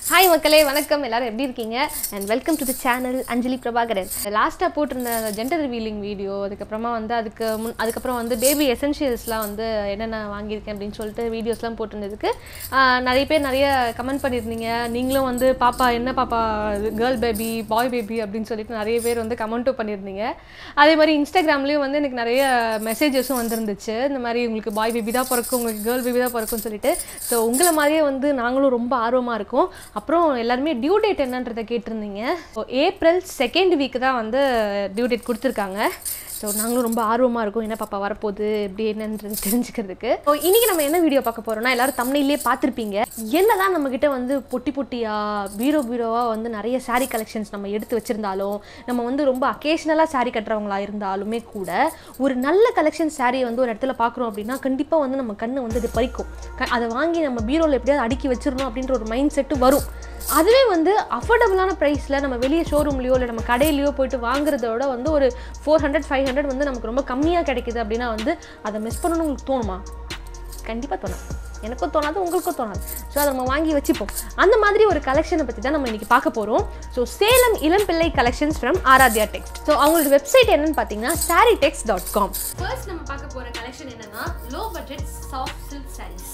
Hi மக்களே வணக்கம் எல்லாரும் எப்படி இருக்கீங்க and welcome to the channel Anjali Prabhakaran லாஸ்ட்டாக போட்டிருந்த ஜெண்டர் ரிவீலிங் வீடியோ அதுக்கப்புறமா வந்து அதுக்கு முன் அதுக்கப்புறம் வந்து பேபி எசென்ஷியல்ஸ்லாம் வந்து என்னென்ன வாங்கியிருக்கேன் அப்படின்னு சொல்லிட்டு வீடியோஸ்லாம் போட்டிருந்ததுக்கு ஆஹ், நிறைய பேர் நிறைய கமெண்ட் பண்ணியிருந்தீங்க நீங்களும் வந்து பாப்பா என்ன பாப்பா கேர்ள் பேபி பாய் பேபி அப்படின்னு சொல்லிட்டு நிறைய பேர் வந்து கமெண்ட்டும் பண்ணியிருந்தீங்க அதே மாதிரி இன்ஸ்டாகிராம்லேயும் வந்து எனக்கு நிறைய மெசேஜஸும் வந்துருந்துச்சு இந்த மாதிரி உங்களுக்கு பாய் பேபி தான் பிறக்கும் உங்களுக்கு கேர்ள் பேபி தான் பிறக்கும்னு சொல்லிட்டு ஸோ உங்களை மாதிரியே வந்து நாங்களும் ரொம்ப ஆர்வமாக இருக்கோம் அப்புறம் எல்லாருமே டியூ டேட் என்னன்றதை கேட்டிருந்தீங்க ஸோ ஏப்ரல் செகண்ட் வீக் தான் வந்து டியூ டேட் கொடுத்துருக்காங்க ஸோ நாங்களும் ரொம்ப ஆர்வமாக இருக்கோம் என்ன பாப்பா வரப்போகுது எப்படி என்னன்றது தெரிஞ்சுக்கிறதுக்கு ஸோ இன்றைக்கி நம்ம என்ன வீடியோ பார்க்க போகிறோம்னா எல்லாரும் தமிழ்லேயே பார்த்துருப்பீங்க என்னதான் நம்மக்கிட்ட வந்து பொட்டி பொட்டியாக பீரோ பீரோவாக வந்து நிறைய saree கலெக்ஷன்ஸ் நம்ம எடுத்து வச்சுருந்தாலும் நம்ம வந்து ரொம்ப அக்கேஷ்னலாக saree கட்டுறவங்களா இருந்தாலுமே கூட ஒரு நல்ல கலெக்ஷன் saree வந்து ஒரு இடத்துல பார்க்குறோம் அப்படின்னா கண்டிப்பாக வந்து நம்ம கண்ணு வந்து அது பறிக்கும் க- அதை வாங்கி நம்ம பீரோவில் எப்படியாவது அடுக்கி வச்சிடணும் அப்படின்ற ஒரு மைண்ட் செட்டு வரும் அதுவே வந்து அஃபோர்டபுளான ப்ரைஸில் நம்ம வெளியே ஷோரூம்லேயோ இல்லை நம்ம கடையிலையோ போயிட்டு வாங்குறதோட வந்து ஒரு ஃபோர் ஹண்ட்ரட் ஃபைவ் ஹண்ட்ரட் வந்து நமக்கு ரொம்ப கம்மியாக கிடைக்குது அப்படின்னா வந்து அதை மிஸ் பண்ணணும்னு உங்களுக்கு தோணுமா கண்டிப்பாக தோணும் எனக்கும் தோணாது உங்களுக்கும் தோணாது ஸோ அதை நம்ம வாங்கி வச்சுப்போம் அந்த மாதிரி ஒரு கலெக்ஷனை பற்றி தான் நம்ம இன்னைக்கு பார்க்க போகிறோம் so Salem Elampillai collections from Aaradhya text so அவங்களோட வெப்சைட் என்னன்னு பார்த்தீங்கன்னா sari text dot com first நம்ம பார்க்க போகிற கலெக்ஷன் என்னன்னா low budget soft silk saris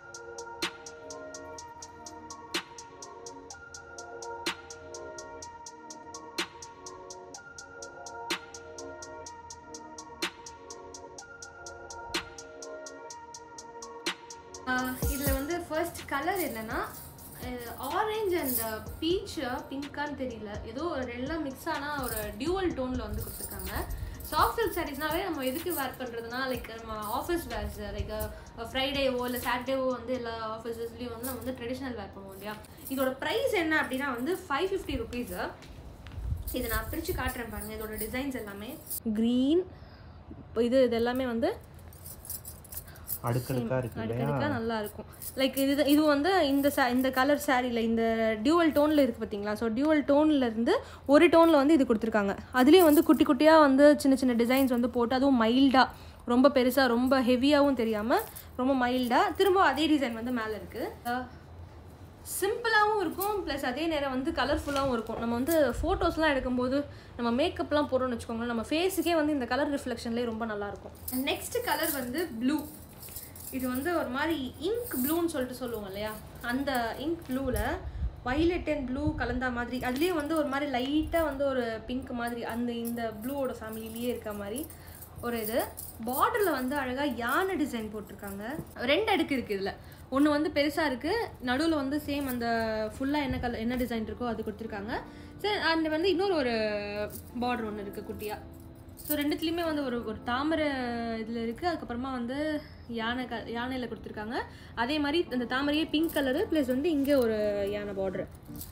இதில் வந்து ஃபர்ஸ்ட் கலர் என்னன்னா ஆரஞ்ச் அண்ட் பீச் பிங்கான்னு தெரியல ஏதோ ஒரு எல்லாம் மிக்ஸ் ஆன ஒரு டியூவல் டோனில் வந்து கொடுத்துருக்காங்க சாஃப்ட் சில்க் சாரீஸ்னாவே நம்ம எதுக்கு வேர் பண்ணுறதுனா லைக் நம்ம ஆஃபீஸ் வேர்ஸ் லைக் ஃப்ரைடேவோ இல்லை சாட்டர்டேவோ வந்து எல்லா ஆஃபீஸஸ்லேயும் வந்து நம்ம வந்து ட்ரெடிஷ்னல் வேர் பண்ணுவோம் இல்லையா இதோட ப்ரைஸ் என்ன அப்படின்னா வந்து ஃபைவ் ஃபிஃப்டி ருபீஸு இதை நான் பிரித்து காட்டுறேன் பாருங்கள் இதோட டிசைன்ஸ் எல்லாமே க்ரீன் இது இது எல்லாமே வந்து அடுக்கடுக்கா இருக்கு இல்லையா அடுக்கடுக்கா நல்லா இருக்கும் லைக் இது இது வந்து இந்த sa- இந்த கலர் சாரியில் இந்த டியூவல் டோனில் இருக்குது பார்த்தீங்களா ஸோ டியூவல் டோனில் இருந்து ஒரு டோனில் வந்து இது கொடுத்துருக்காங்க அதுலேயும் வந்து குட்டி குட்டியாக வந்து சின்ன சின்ன டிசைன்ஸ் வந்து போட்டு அதுவும் மைல்டாக ரொம்ப பெருசாக ரொம்ப ஹெவியாகவும் தெரியாமல் ரொம்ப மைல்டாக திரும்ப அதே டிசைன் வந்து மேலே இருக்குது சிம்பிளாகவும் இருக்கும் ப்ளஸ் அதே நேரம் வந்து கலர்ஃபுல்லாகவும் இருக்கும் நம்ம வந்து ஃபோட்டோஸ்லாம் எடுக்கும்போது நம்ம மேக்கப்லாம் போடுறோம்னு வச்சுக்கோங்களேன் நம்ம ஃபேஸுக்கே வந்து இந்த கலர் ரிஃப்ளெக்ஷன்லேயே ரொம்ப நல்லாயிருக்கும் நெக்ஸ்ட் கலர் வந்து ப்ளூ இது வந்து ஒரு மாதிரி இங்க் ப்ளூன்னு சொல்லிட்டு சொல்லுவோம் இல்லையா அந்த இங்க் ப்ளூவில் வைலட் அண்ட் ப்ளூ கலந்த மாதிரி அதுலேயும் வந்து ஒரு மாதிரி லைட்டாக வந்து ஒரு பிங்க் மாதிரி அந்த இந்த ப்ளூவோட ஃபேமிலிலேயே இருக்க மாதிரி ஒரு இது பார்டரில் வந்து அழகாக யானை டிசைன் போட்டிருக்காங்க ரெண்டு அடுக்கு இருக்குது இதில் ஒன்று வந்து பெருசாக இருக்குது நடுவில் வந்து சேம் அந்த ஃபுல்லாக என்ன கலர் என்ன டிசைன் இருக்கோ அது கொடுத்துருக்காங்க சரி அந்த வந்து இன்னொரு ஒரு பார்டர் ஒன்று இருக்குது குட்டியாக ஸோ ரெண்டுத்துலேயுமே வந்து ஒரு ஒரு தாமரை இதில் இருக்குது அதுக்கப்புறமா வந்து யானை க யானையில் கொடுத்துருக்காங்க அதே மாதிரி அந்த தாமரையே பிங்க் கலரு ப்ளஸ் வந்து இங்கே ஒரு யானை பார்டர்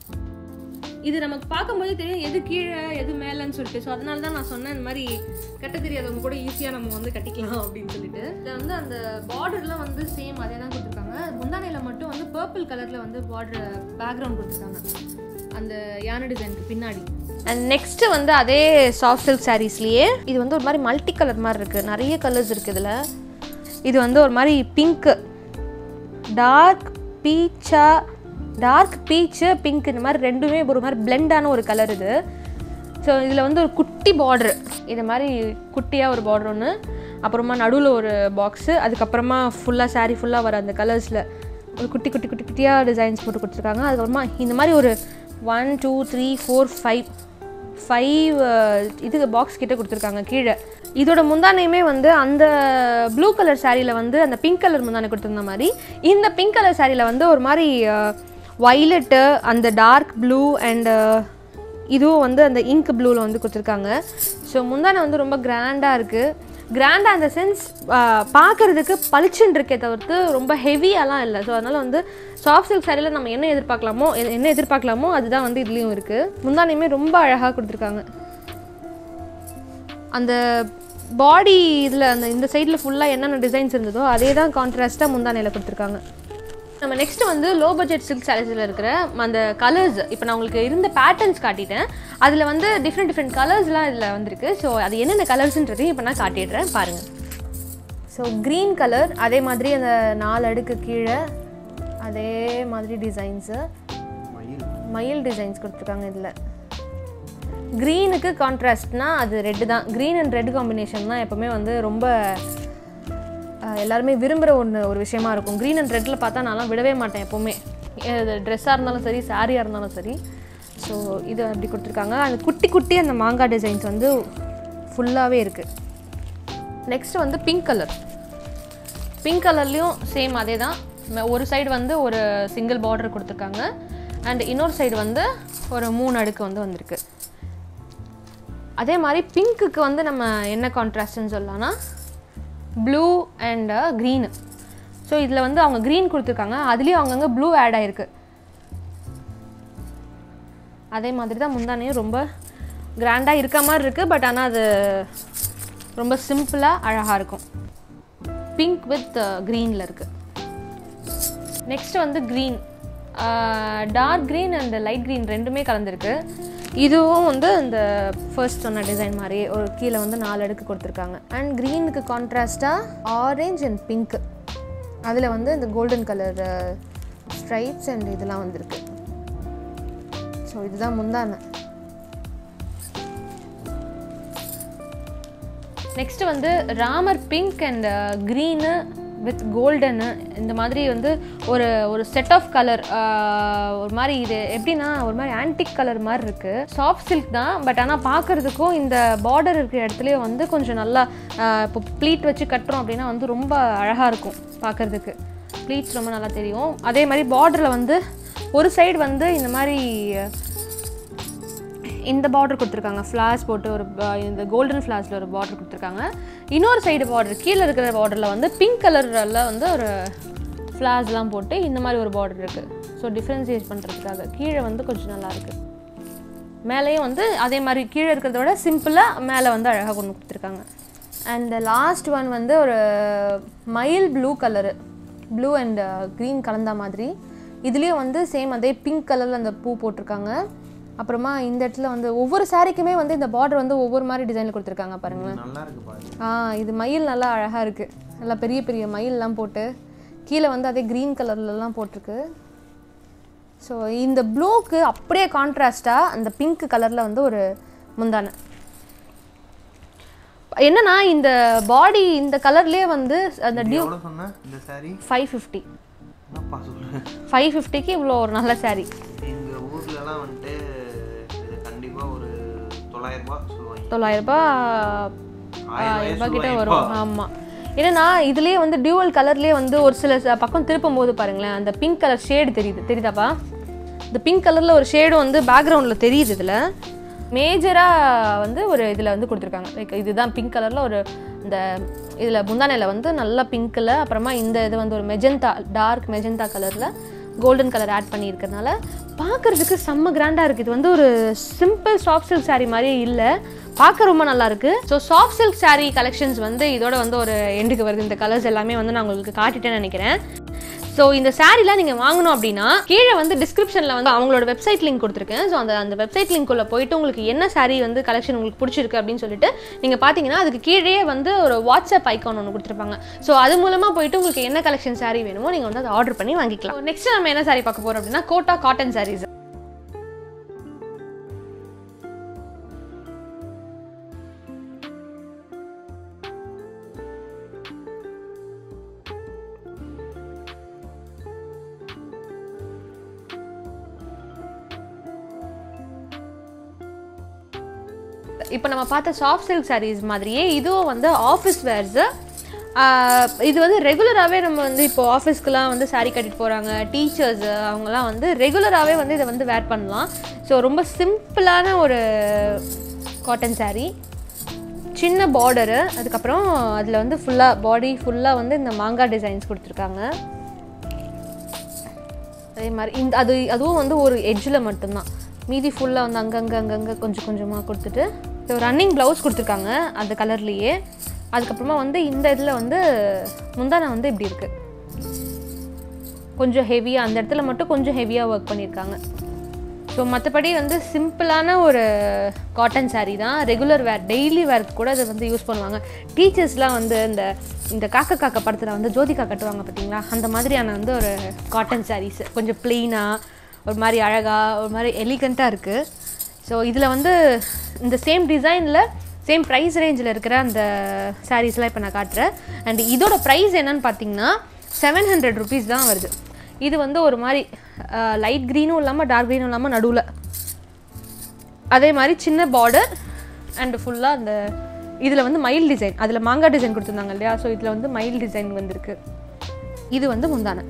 இது நமக்கு பார்க்கும்போது தெரியும் எது கீழே எது மேலேன்னு சொல்லிட்டு ஸோ அதனால தான் நான் சொன்னேன் இந்த மாதிரி கட்ட தெரியாதவங்க கூட ஈஸியாக நம்ம வந்து கட்டிக்கலாம் அப்படின்னு சொல்லிட்டு இதில் வந்து அந்த பார்டர்லாம் வந்து சேம் அதே தான் கொடுத்துருக்காங்க முந்தானையில் மட்டும் வந்து பர்பிள் கலரில் வந்து பார்டர் பேக்ரவுண்ட் கொடுத்துருக்காங்க அந்த யானை டிசைனுக்கு பின்னாடி அண்ட் நெக்ஸ்ட் வந்து அதே சாஃப்ட் சில்க் சாரீஸ்லேயே இது வந்து ஒரு மாதிரி மல்டி கலர் மாதிரி இருக்குது நிறைய கலர்ஸ் இருக்குது இதில் இது வந்து ஒரு மாதிரி பிங்க்கு டார்க் பீச்சா டார்க் பீச்சு பிங்க் இந்த மாதிரி ரெண்டுமே ஒரு மாதிரி பிளெண்டான ஒரு கலர் இது ஸோ இதில் வந்து ஒரு குட்டி பார்டர் இது மாதிரி குட்டியாக ஒரு பார்டர் ஒன்று அப்புறமா நடுவில் ஒரு பாக்ஸு அதுக்கப்புறமா ஃபுல்லாக saree ஃபுல்லாக வர அந்த கலர்ஸில் ஒரு குட்டி குட்டி குட்டி குட்டியாக டிசைன்ஸ் போட்டு கொடுத்துருக்காங்க அதுக்கப்புறமா இந்த மாதிரி ஒரு one two three four five five இது பாக்ஸ் கிட்ட கொடுத்துருக்காங்க கீழே இதோட முந்தானையுமே வந்து அந்த ப்ளூ கலர் சாரியில் வந்து அந்த பிங்க் கலர் முந்தானை கொடுத்துருந்த மாதிரி இந்த பிங்க் கலர் சாரியில் வந்து ஒரு மாதிரி வைலட்டு அந்த டார்க் ப்ளூ அண்டு இதுவும் வந்து அந்த இங்க் ப்ளூவில் வந்து கொடுத்துருக்காங்க ஸோ முந்தானை வந்து ரொம்ப கிராண்டாக இருக்குது கிராண்டாக அந்த சென்ஸ் பார்க்குறதுக்கு பளிச்சுன்னு இருக்கே தவிர்த்து ரொம்ப ஹெவியாலாம் இல்லை ஸோ அதனால் வந்து சாஃப்ட் சில்க் சாரியில் நம்ம என்ன எதிர்பார்க்கலாமோ எ- என்ன எதிர்பார்க்கலாமோ அதுதான் வந்து இதுலேயும் இருக்குது முந்தானையுமே ரொம்ப அழகாக கொடுத்துருக்காங்க அந்த பாடி இதில் அந்த இந்த சைடில் ஃபுல்லாக என்னென்ன டிசைன்ஸ் இருந்ததோ அதே தான் கான்ட்ராஸ்ட்டாக முந்தானையில் கொடுத்துருக்காங்க நம்ம நெக்ஸ்ட் வந்து லோ பட்ஜெட் சில்க் சாரீஸில் இருக்கிற அந்த கலர்ஸ் இப்போ நான் உங்களுக்கு இருந்த பேட்டர்ன்ஸ் காட்டிட்டேன் அதில் வந்து டிஃப்ரெண்ட் டிஃப்ரெண்ட் கலர்ஸ்லாம் இதில் வந்திருக்கு ஸோ அது என்னென்ன கலர்ஸ்ன்றதையும் இப்போ நான் காட்டிடுறேன் பாருங்கள் ஸோ க்ரீன் கலர் அதே மாதிரி அந்த நாலு அடுக்கு கீழே அதே மாதிரி டிசைன்ஸு மயில் மயில் டிசைன்ஸ் கொடுத்துருக்காங்க இதில் க்ரீனுக்கு கான்ட்ராஸ்ட்னா அது ரெட்டு தான் க்ரீன் அண்ட் ரெட் காம்பினேஷன் தான் எப்போவுமே வந்து ரொம்ப அஹ், எல்லாருமே விரும்புகிற ஒன்று ஒரு விஷயமா இருக்கும் க்ரீன் அண்ட் ரெட்டில் பார்த்தா நான்லாம் விடவே மாட்டேன் எப்போவுமே ட்ரெஸ்ஸாக இருந்தாலும் சரி சாரியாக இருந்தாலும் சரி ஸோ இது அப்படி கொடுத்துருக்காங்க அந்த குட்டி குட்டி அந்த மாங்காய் டிசைன்ஸ் வந்து ஃபுல்லாகவே இருக்குது நெக்ஸ்ட் வந்து பிங்க் கலர் பிங்க் கலர்லேயும் சேம் அதே தான் ம- ஒரு சைடு வந்து ஒரு சிங்கிள் பார்டர் கொடுத்துருக்காங்க அண்ட் இன்னொரு சைடு வந்து ஒரு மூணு அடுக்கு வந்து வந்திருக்கு அதே மாதிரி பிங்க்குக்கு வந்து நம்ம என்ன கான்ட்ராஸ்ட்னு சொல்லலாம்னா ப்ளூ அண்ட் க்ரீனு ஸோ இதில் வந்து அவங்க க்ரீன் கொடுத்துருக்காங்க அதுலேயும் அவங்கங்க ப்ளூ ஆட் ஆயிருக்கு அதே மாதிரி தான் முந்தானையும் ரொம்ப கிராண்டாக இருக்க மாதிரி இருக்குது பட் ஆனால் அது ரொம்ப சிம்பிளாக அழகாக இருக்கும் பிங்க் வித் க்ரீனில் இருக்குது நெக்ஸ்ட் வந்து green dark green and light green ரெண்டுமே கலந்துருக்கு இதுவும் வந்து இந்த ஃபர்ஸ்ட் சொன்ன டிசைன் மாதிரி ஒரு கீழே வந்து நாலு அடுக்கு கொடுத்துருக்காங்க அண்ட் க்ரீனுக்கு கான்ட்ராஸ்டாக ஆரஞ்ச் அண்ட் பிங்க் அதில் வந்து இந்த கோல்டன் கலர் ஸ்ட்ரைப்ஸ் அண்ட் இதெல்லாம் வந்திருக்கு ஸோ இதுதான் முந்தான நெக்ஸ்ட் வந்து Ramar pink and green with golden இந்த மாதிரி வந்து ஒரு ஒரு செட் ஆஃப் கலர் ஒரு மாதிரி இது எப்படின்னா ஒரு மாதிரி ஆன்டிக் கலர் மாதிரி இருக்குது சாஃப்ட் சில்க் தான் பட் ஆனால் பார்க்குறதுக்கும் இந்த பார்டர் இருக்கிற இடத்துலையும் வந்து கொஞ்சம் நல்லா ஆஹ் இப்போ ப்ளீட் வச்சு கட்டுறோம் அப்படின்னா வந்து ரொம்ப அழகாக இருக்கும் பார்க்குறதுக்கு ப்ளீட்ஸ் ரொம்ப நல்லா தெரியும் அதே மாதிரி பார்டரில் வந்து ஒரு சைடு வந்து இந்த மாதிரி இந்த பார்டர் கொடுத்துருக்காங்க ஃப்ளாஸ் போட்டு ஒரு ப- இந்த கோல்டன் ஃப்ளாஸில் ஒரு பார்டர் கொடுத்துருக்காங்க இன்னொரு சைடு பார்டர் கீழே இருக்கிற பார்டரில் வந்து பிங்க் கலரில் வந்து ஒரு ஃப்ளாஸ்லாம் போட்டு இந்த மாதிரி ஒரு பார்டர் இருக்குது ஸோ டிஃப்ரென்சியேட் பண்ணுறதுக்காக கீழே வந்து கொஞ்சம் நல்லா இருக்கு மேலேயும் வந்து அதே மாதிரி கீழே இருக்கிறத விட சிம்பிளாக மேலே வந்து அழகாக கொண்டு கொடுத்துருக்காங்க அண்ட் லாஸ்ட் ஒன் வந்து ஒரு மயில் blue colour blue and green கலந்த மாதிரி இதுலேயும் வந்து சேம் அதே பிங்க் கலரில் அந்த பூ போட்டிருக்காங்க அப்புறமா இந்த இடத்துல வந்து ஒவ்வொரு சாரிக்குமே வந்து இந்த பார்டர் வந்து ஒவ்வொரு மாதிரி டிசைனில் கொடுத்துருக்காங்க பாருங்களேன் நல்லா இருக்கு பாருங்க ஆ இது மயில் நல்லா அழகாக இருக்குது நல்லா பெரிய பெரிய மயில்லாம் போட்டு கீழே வந்து அதே க்ரீன் கலர்லலாம் போட்டிருக்கு ஸோ இந்த ப்ளூக்கு அப்படியே கான்ட்ராஸ்டாக அந்த பிங்க் கலரில் வந்து ஒரு முந்தானை என்னன்னா இந்த பாடி இந்த கலர்லேயே வந்து அந்த இது டியூ எவ்வளவு சொன்ன இந்த saree ஃபைவ் ஃபிஃப்டி என்னப்பா சொல்றேன் ஃபைவ் ஃபிஃப்டிக்கு இவ்வளோ ஒரு நல்ல saree எங்க ஊர்ல எல்லாம் வந்துட்டு இது கண்டிப்பா ஒரு தொள்ளாயிரம் ரூபாய் சொல்லுவாங்க தொள்ளாயிரம் ரூபாய் ஆயிரம் ஆயிரம் ரூபாய் ரூபாய் கிட்ட சொல்லுவாங்க. வரும் ஆமாம் என்னன்னா இதுலயே வந்து டியூவல் கலர்லயே வந்து ஒரு சில ச- பக்கம் திருப்பும் போது பாருங்களேன் அந்த பிங்க் கலர் ஷேடு தெரியுது தெரியுதாப்பா இந்த பிங்க் கலர்ல ஒரு ஷேடும் வந்து பேக்ரவுண்ட்ல தெரியுது இதுல மேஜரா வந்து ஒரு இதுல வந்து கொடுத்துருக்காங்க லைக் இதுதான் பிங்க் கலர்ல ஒரு இந்த இதுல முந்தானையில வந்து நல்லா பிங்க்ல அப்புறமா இந்த இது வந்து ஒரு மெஜந்தா டார்க் மெஜந்தா கலர்ல கோல்டன் கலர் ஆட் பண்ணியிருக்கறனால பார்க்கறதுக்கு செம்ம கிராண்டாக இருக்குது இது வந்து ஒரு சிம்பிள் சாஃப்ட் சில்க் saree மாதிரி இல்லை பார்க்க ரொம்ப நல்லா இருக்கு so soft silk saree collections வந்து இதோட வந்து ஒரு எண்டுக்கு வருது இந்த கலர்ஸ் எல்லாமே வந்து நான் உங்களுக்கு காட்டிட்டேன்னு நினைக்கிறேன் ஸோ இந்த சாரீலாம் நீங்கள் வாங்கணும் அப்படின்னா கீழே வந்து டிஸ்கிரிப்ஷனில் வந்து அவங்களோட வெப்சைட் லிங்க் கொடுத்துருக்கேன் ஸோ அந்த அந்த வெப்சைட் லிங்க்குள்ளே போயிட்டு உங்களுக்கு என்ன saree வந்து கலெக்ஷன் உங்களுக்கு பிடிச்சிருக்கு அப்படின்னு சொல்லிட்டு நீங்கள் பார்த்தீங்கன்னா அதுக்கு கீழே வந்து ஒரு வாட்ஸ்அப் ஐக்கான் ஒன்று கொடுத்துருப்பாங்க ஸோ அது மூலமாக போயிட்டு உங்களுக்கு என்ன கலெக்ஷன் saree வேணுமோ நீங்கள் வந்து அதை ஆர்டர் பண்ணி வாங்கிக்கலாம் நெக்ஸ்ட் நம்ம என்ன saree பார்க்க போகிறோம் அப்படின்னா கோட்டா காட்டன் sarees இப்போ நம்ம பார்த்த சாஃப்ட் சில்க் sarees மாதிரியே இதுவும் வந்து ஆஃபீஸ் வேர்ஸு இது வந்து ரெகுலராகவே நம்ம வந்து இப்போ ஆஃபீஸ்க்குலாம் வந்து saree கட்டிட்டு போகிறாங்க டீச்சர்ஸ் அவங்கலாம் வந்து ரெகுலராகவே வந்து இதை வந்து வேர் பண்ணலாம் ஸோ ரொம்ப சிம்பிளான ஒரு காட்டன் saree சின்ன பார்டரு அதுக்கப்புறம் அதில் வந்து ஃபுல்லாக பாடி ஃபுல்லாக வந்து இந்த மாங்காய் டிசைன்ஸ் கொடுத்துருக்காங்க அதே மாதிரி இந்த அது அதுவும் வந்து ஒரு எட்ஜில் மட்டும்தான் மீதி ஃபுல்லாக வந்து அங்கங்கே அங்கங்கே கொஞ்சம் கொஞ்சமாக கொடுத்துட்டு ஒரு ரன்னிங் ப்ளவுஸ் கொடுத்துருக்காங்க அந்த கலர்லேயே அதுக்கப்புறமா வந்து இந்த இதில் வந்து முந்தானை வந்து இப்படி இருக்குது கொஞ்சம் ஹெவியாக அந்த இடத்துல மட்டும் கொஞ்சம் ஹெவியாக ஒர்க் பண்ணியிருக்காங்க ஸோ மற்றபடி வந்து சிம்பிளான ஒரு காட்டன் saree தான் ரெகுலர் வேர் டெய்லி வேர்க்கு கூட அதை வந்து யூஸ் பண்ணுவாங்க டீச்சர்ஸ்லாம் வந்து இந்த இந்த காக்க காக்க படத்தில் வந்து ஜோதிகா கட்டுவாங்க பார்த்தீங்களா அந்த மாதிரியான வந்து ஒரு காட்டன் sarees கொஞ்சம் ப்ளெயினாக ஒரு மாதிரி அழகாக ஒரு மாதிரி எலிகண்ட்டாக இருக்குது ஸோ இதில் வந்து இந்த சேம் டிசைனில் சேம் ப்ரைஸ் ரேஞ்சில் இருக்கிற அந்த சாரீஸ்லாம் இப்போ நான் காட்டுறேன் அண்ட் இதோட ப்ரைஸ் என்னன்னு பார்த்தீங்கன்னா செவன் ஹண்ட்ரட் ருபீஸ் தான் வருது இது வந்து ஒரு மாதிரி லைட் க்ரீனும் இல்லாமல் டார்க் க்ரீனும் இல்லாமல் நடுவில் அதே மாதிரி சின்ன பார்டர் அண்ட் ஃபுல்லாக அந்த இதில் வந்து மயில் டிசைன் அதில் மாங்காய் டிசைன் கொடுத்துருந்தாங்க இல்லையா ஸோ இதில் வந்து மயில் டிசைன் வந்திருக்கு இது வந்து முந்தானை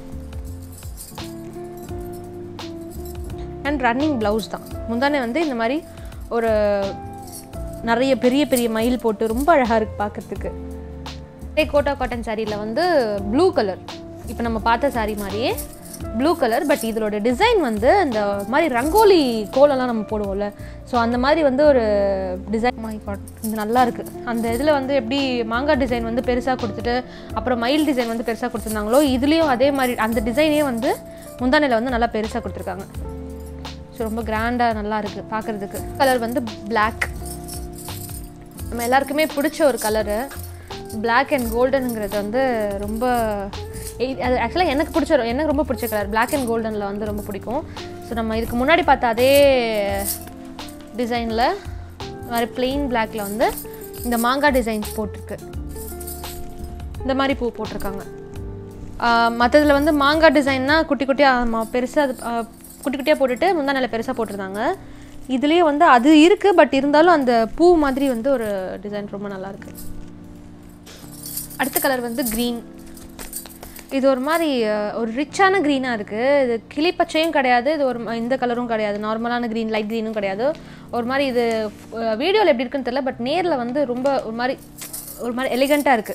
அண்ட் ரன்னிங் ப்ளவுஸ் தான் முந்தானை வந்து இந்த மாதிரி ஒரு நிறைய பெரிய பெரிய மயில் போட்டு ரொம்ப அழகாக இருக்குது பார்க்கறதுக்கு அதே கோட்டா காட்டன் சாரியில் வந்து ப்ளூ கலர் இப்போ நம்ம பார்த்த சாரி மாதிரியே ப்ளூ கலர் பட் இதோட டிசைன் வந்து இந்த மாதிரி ரங்கோலி கோலம்லாம் நம்ம போடுவோம்ல ஸோ அந்த மாதிரி வந்து ஒரு டிசைன் மை காட் இது நல்லா இருக்கு அந்த இதில் வந்து எப்படி மாங்காய் டிசைன் வந்து பெருசாக கொடுத்துட்டு அப்புறம் மயில் டிசைன் வந்து பெருசாக கொடுத்துருந்தாங்களோ இதுலேயும் அதே மாதிரி அந்த டிசைனே வந்து முந்தானையில் வந்து நல்லா பெருசாக கொடுத்துருக்காங்க ஸோ ரொம்ப கிராண்டாக நல்லா இருக்குது பார்க்குறதுக்கு கலர் வந்து பிளாக் நம்ம எல்லாருக்குமே பிடிச்ச ஒரு கலரு Black அண்ட் கோல்டனுங்கிறது வந்து ரொம்ப எ- அது ஆக்சுவலாக எனக்கு பிடிச்ச ஒரு- எனக்கு ரொம்ப பிடிச்ச கலர் Black அண்ட் கோல்டனில் வந்து ரொம்ப பிடிக்கும் ஸோ நம்ம இதுக்கு முன்னாடி பார்த்த அதே டிசைனில் மாதிரி பிளெயின் பிளாக்ல வந்து இந்த மாங்காய் டிசைன்ஸ் போட்டிருக்கு இந்த மாதிரி பூ போட்டிருக்காங்க மற்றதில் வந்து மாங்காய் டிசைன்னா குட்டி குட்டியாக பெருசாக அது ஆ, குட்டி குட்டியாக போட்டுட்டு முந்தா நல்ல பெருசாக போட்டிருந்தாங்க இதுலேயே வந்து அது இருக்குது பட் இருந்தாலும் அந்த பூ மாதிரி வந்து ஒரு டிசைன் ரொம்ப நல்லா இருக்கு அடுத்த கலர் வந்து க்ரீன் இது ஒரு மாதிரி அஹ், ஒரு ரிச்சான க்ரீனாக இருக்குது இது கிளிப்பச்சையும் கிடையாது இது ஒரு ம- இந்த கலரும் கிடையாது நார்மலான க்ரீன் லைட் க்ரீனும் கிடையாது ஒரு மாதிரி இது வீடியோவில் எப்படி இருக்குன்னு தெரியல பட் நேரில் வந்து ரொம்ப ஒரு மாதிரி ஒரு மாதிரி எலிகண்ட்டாக இருக்குது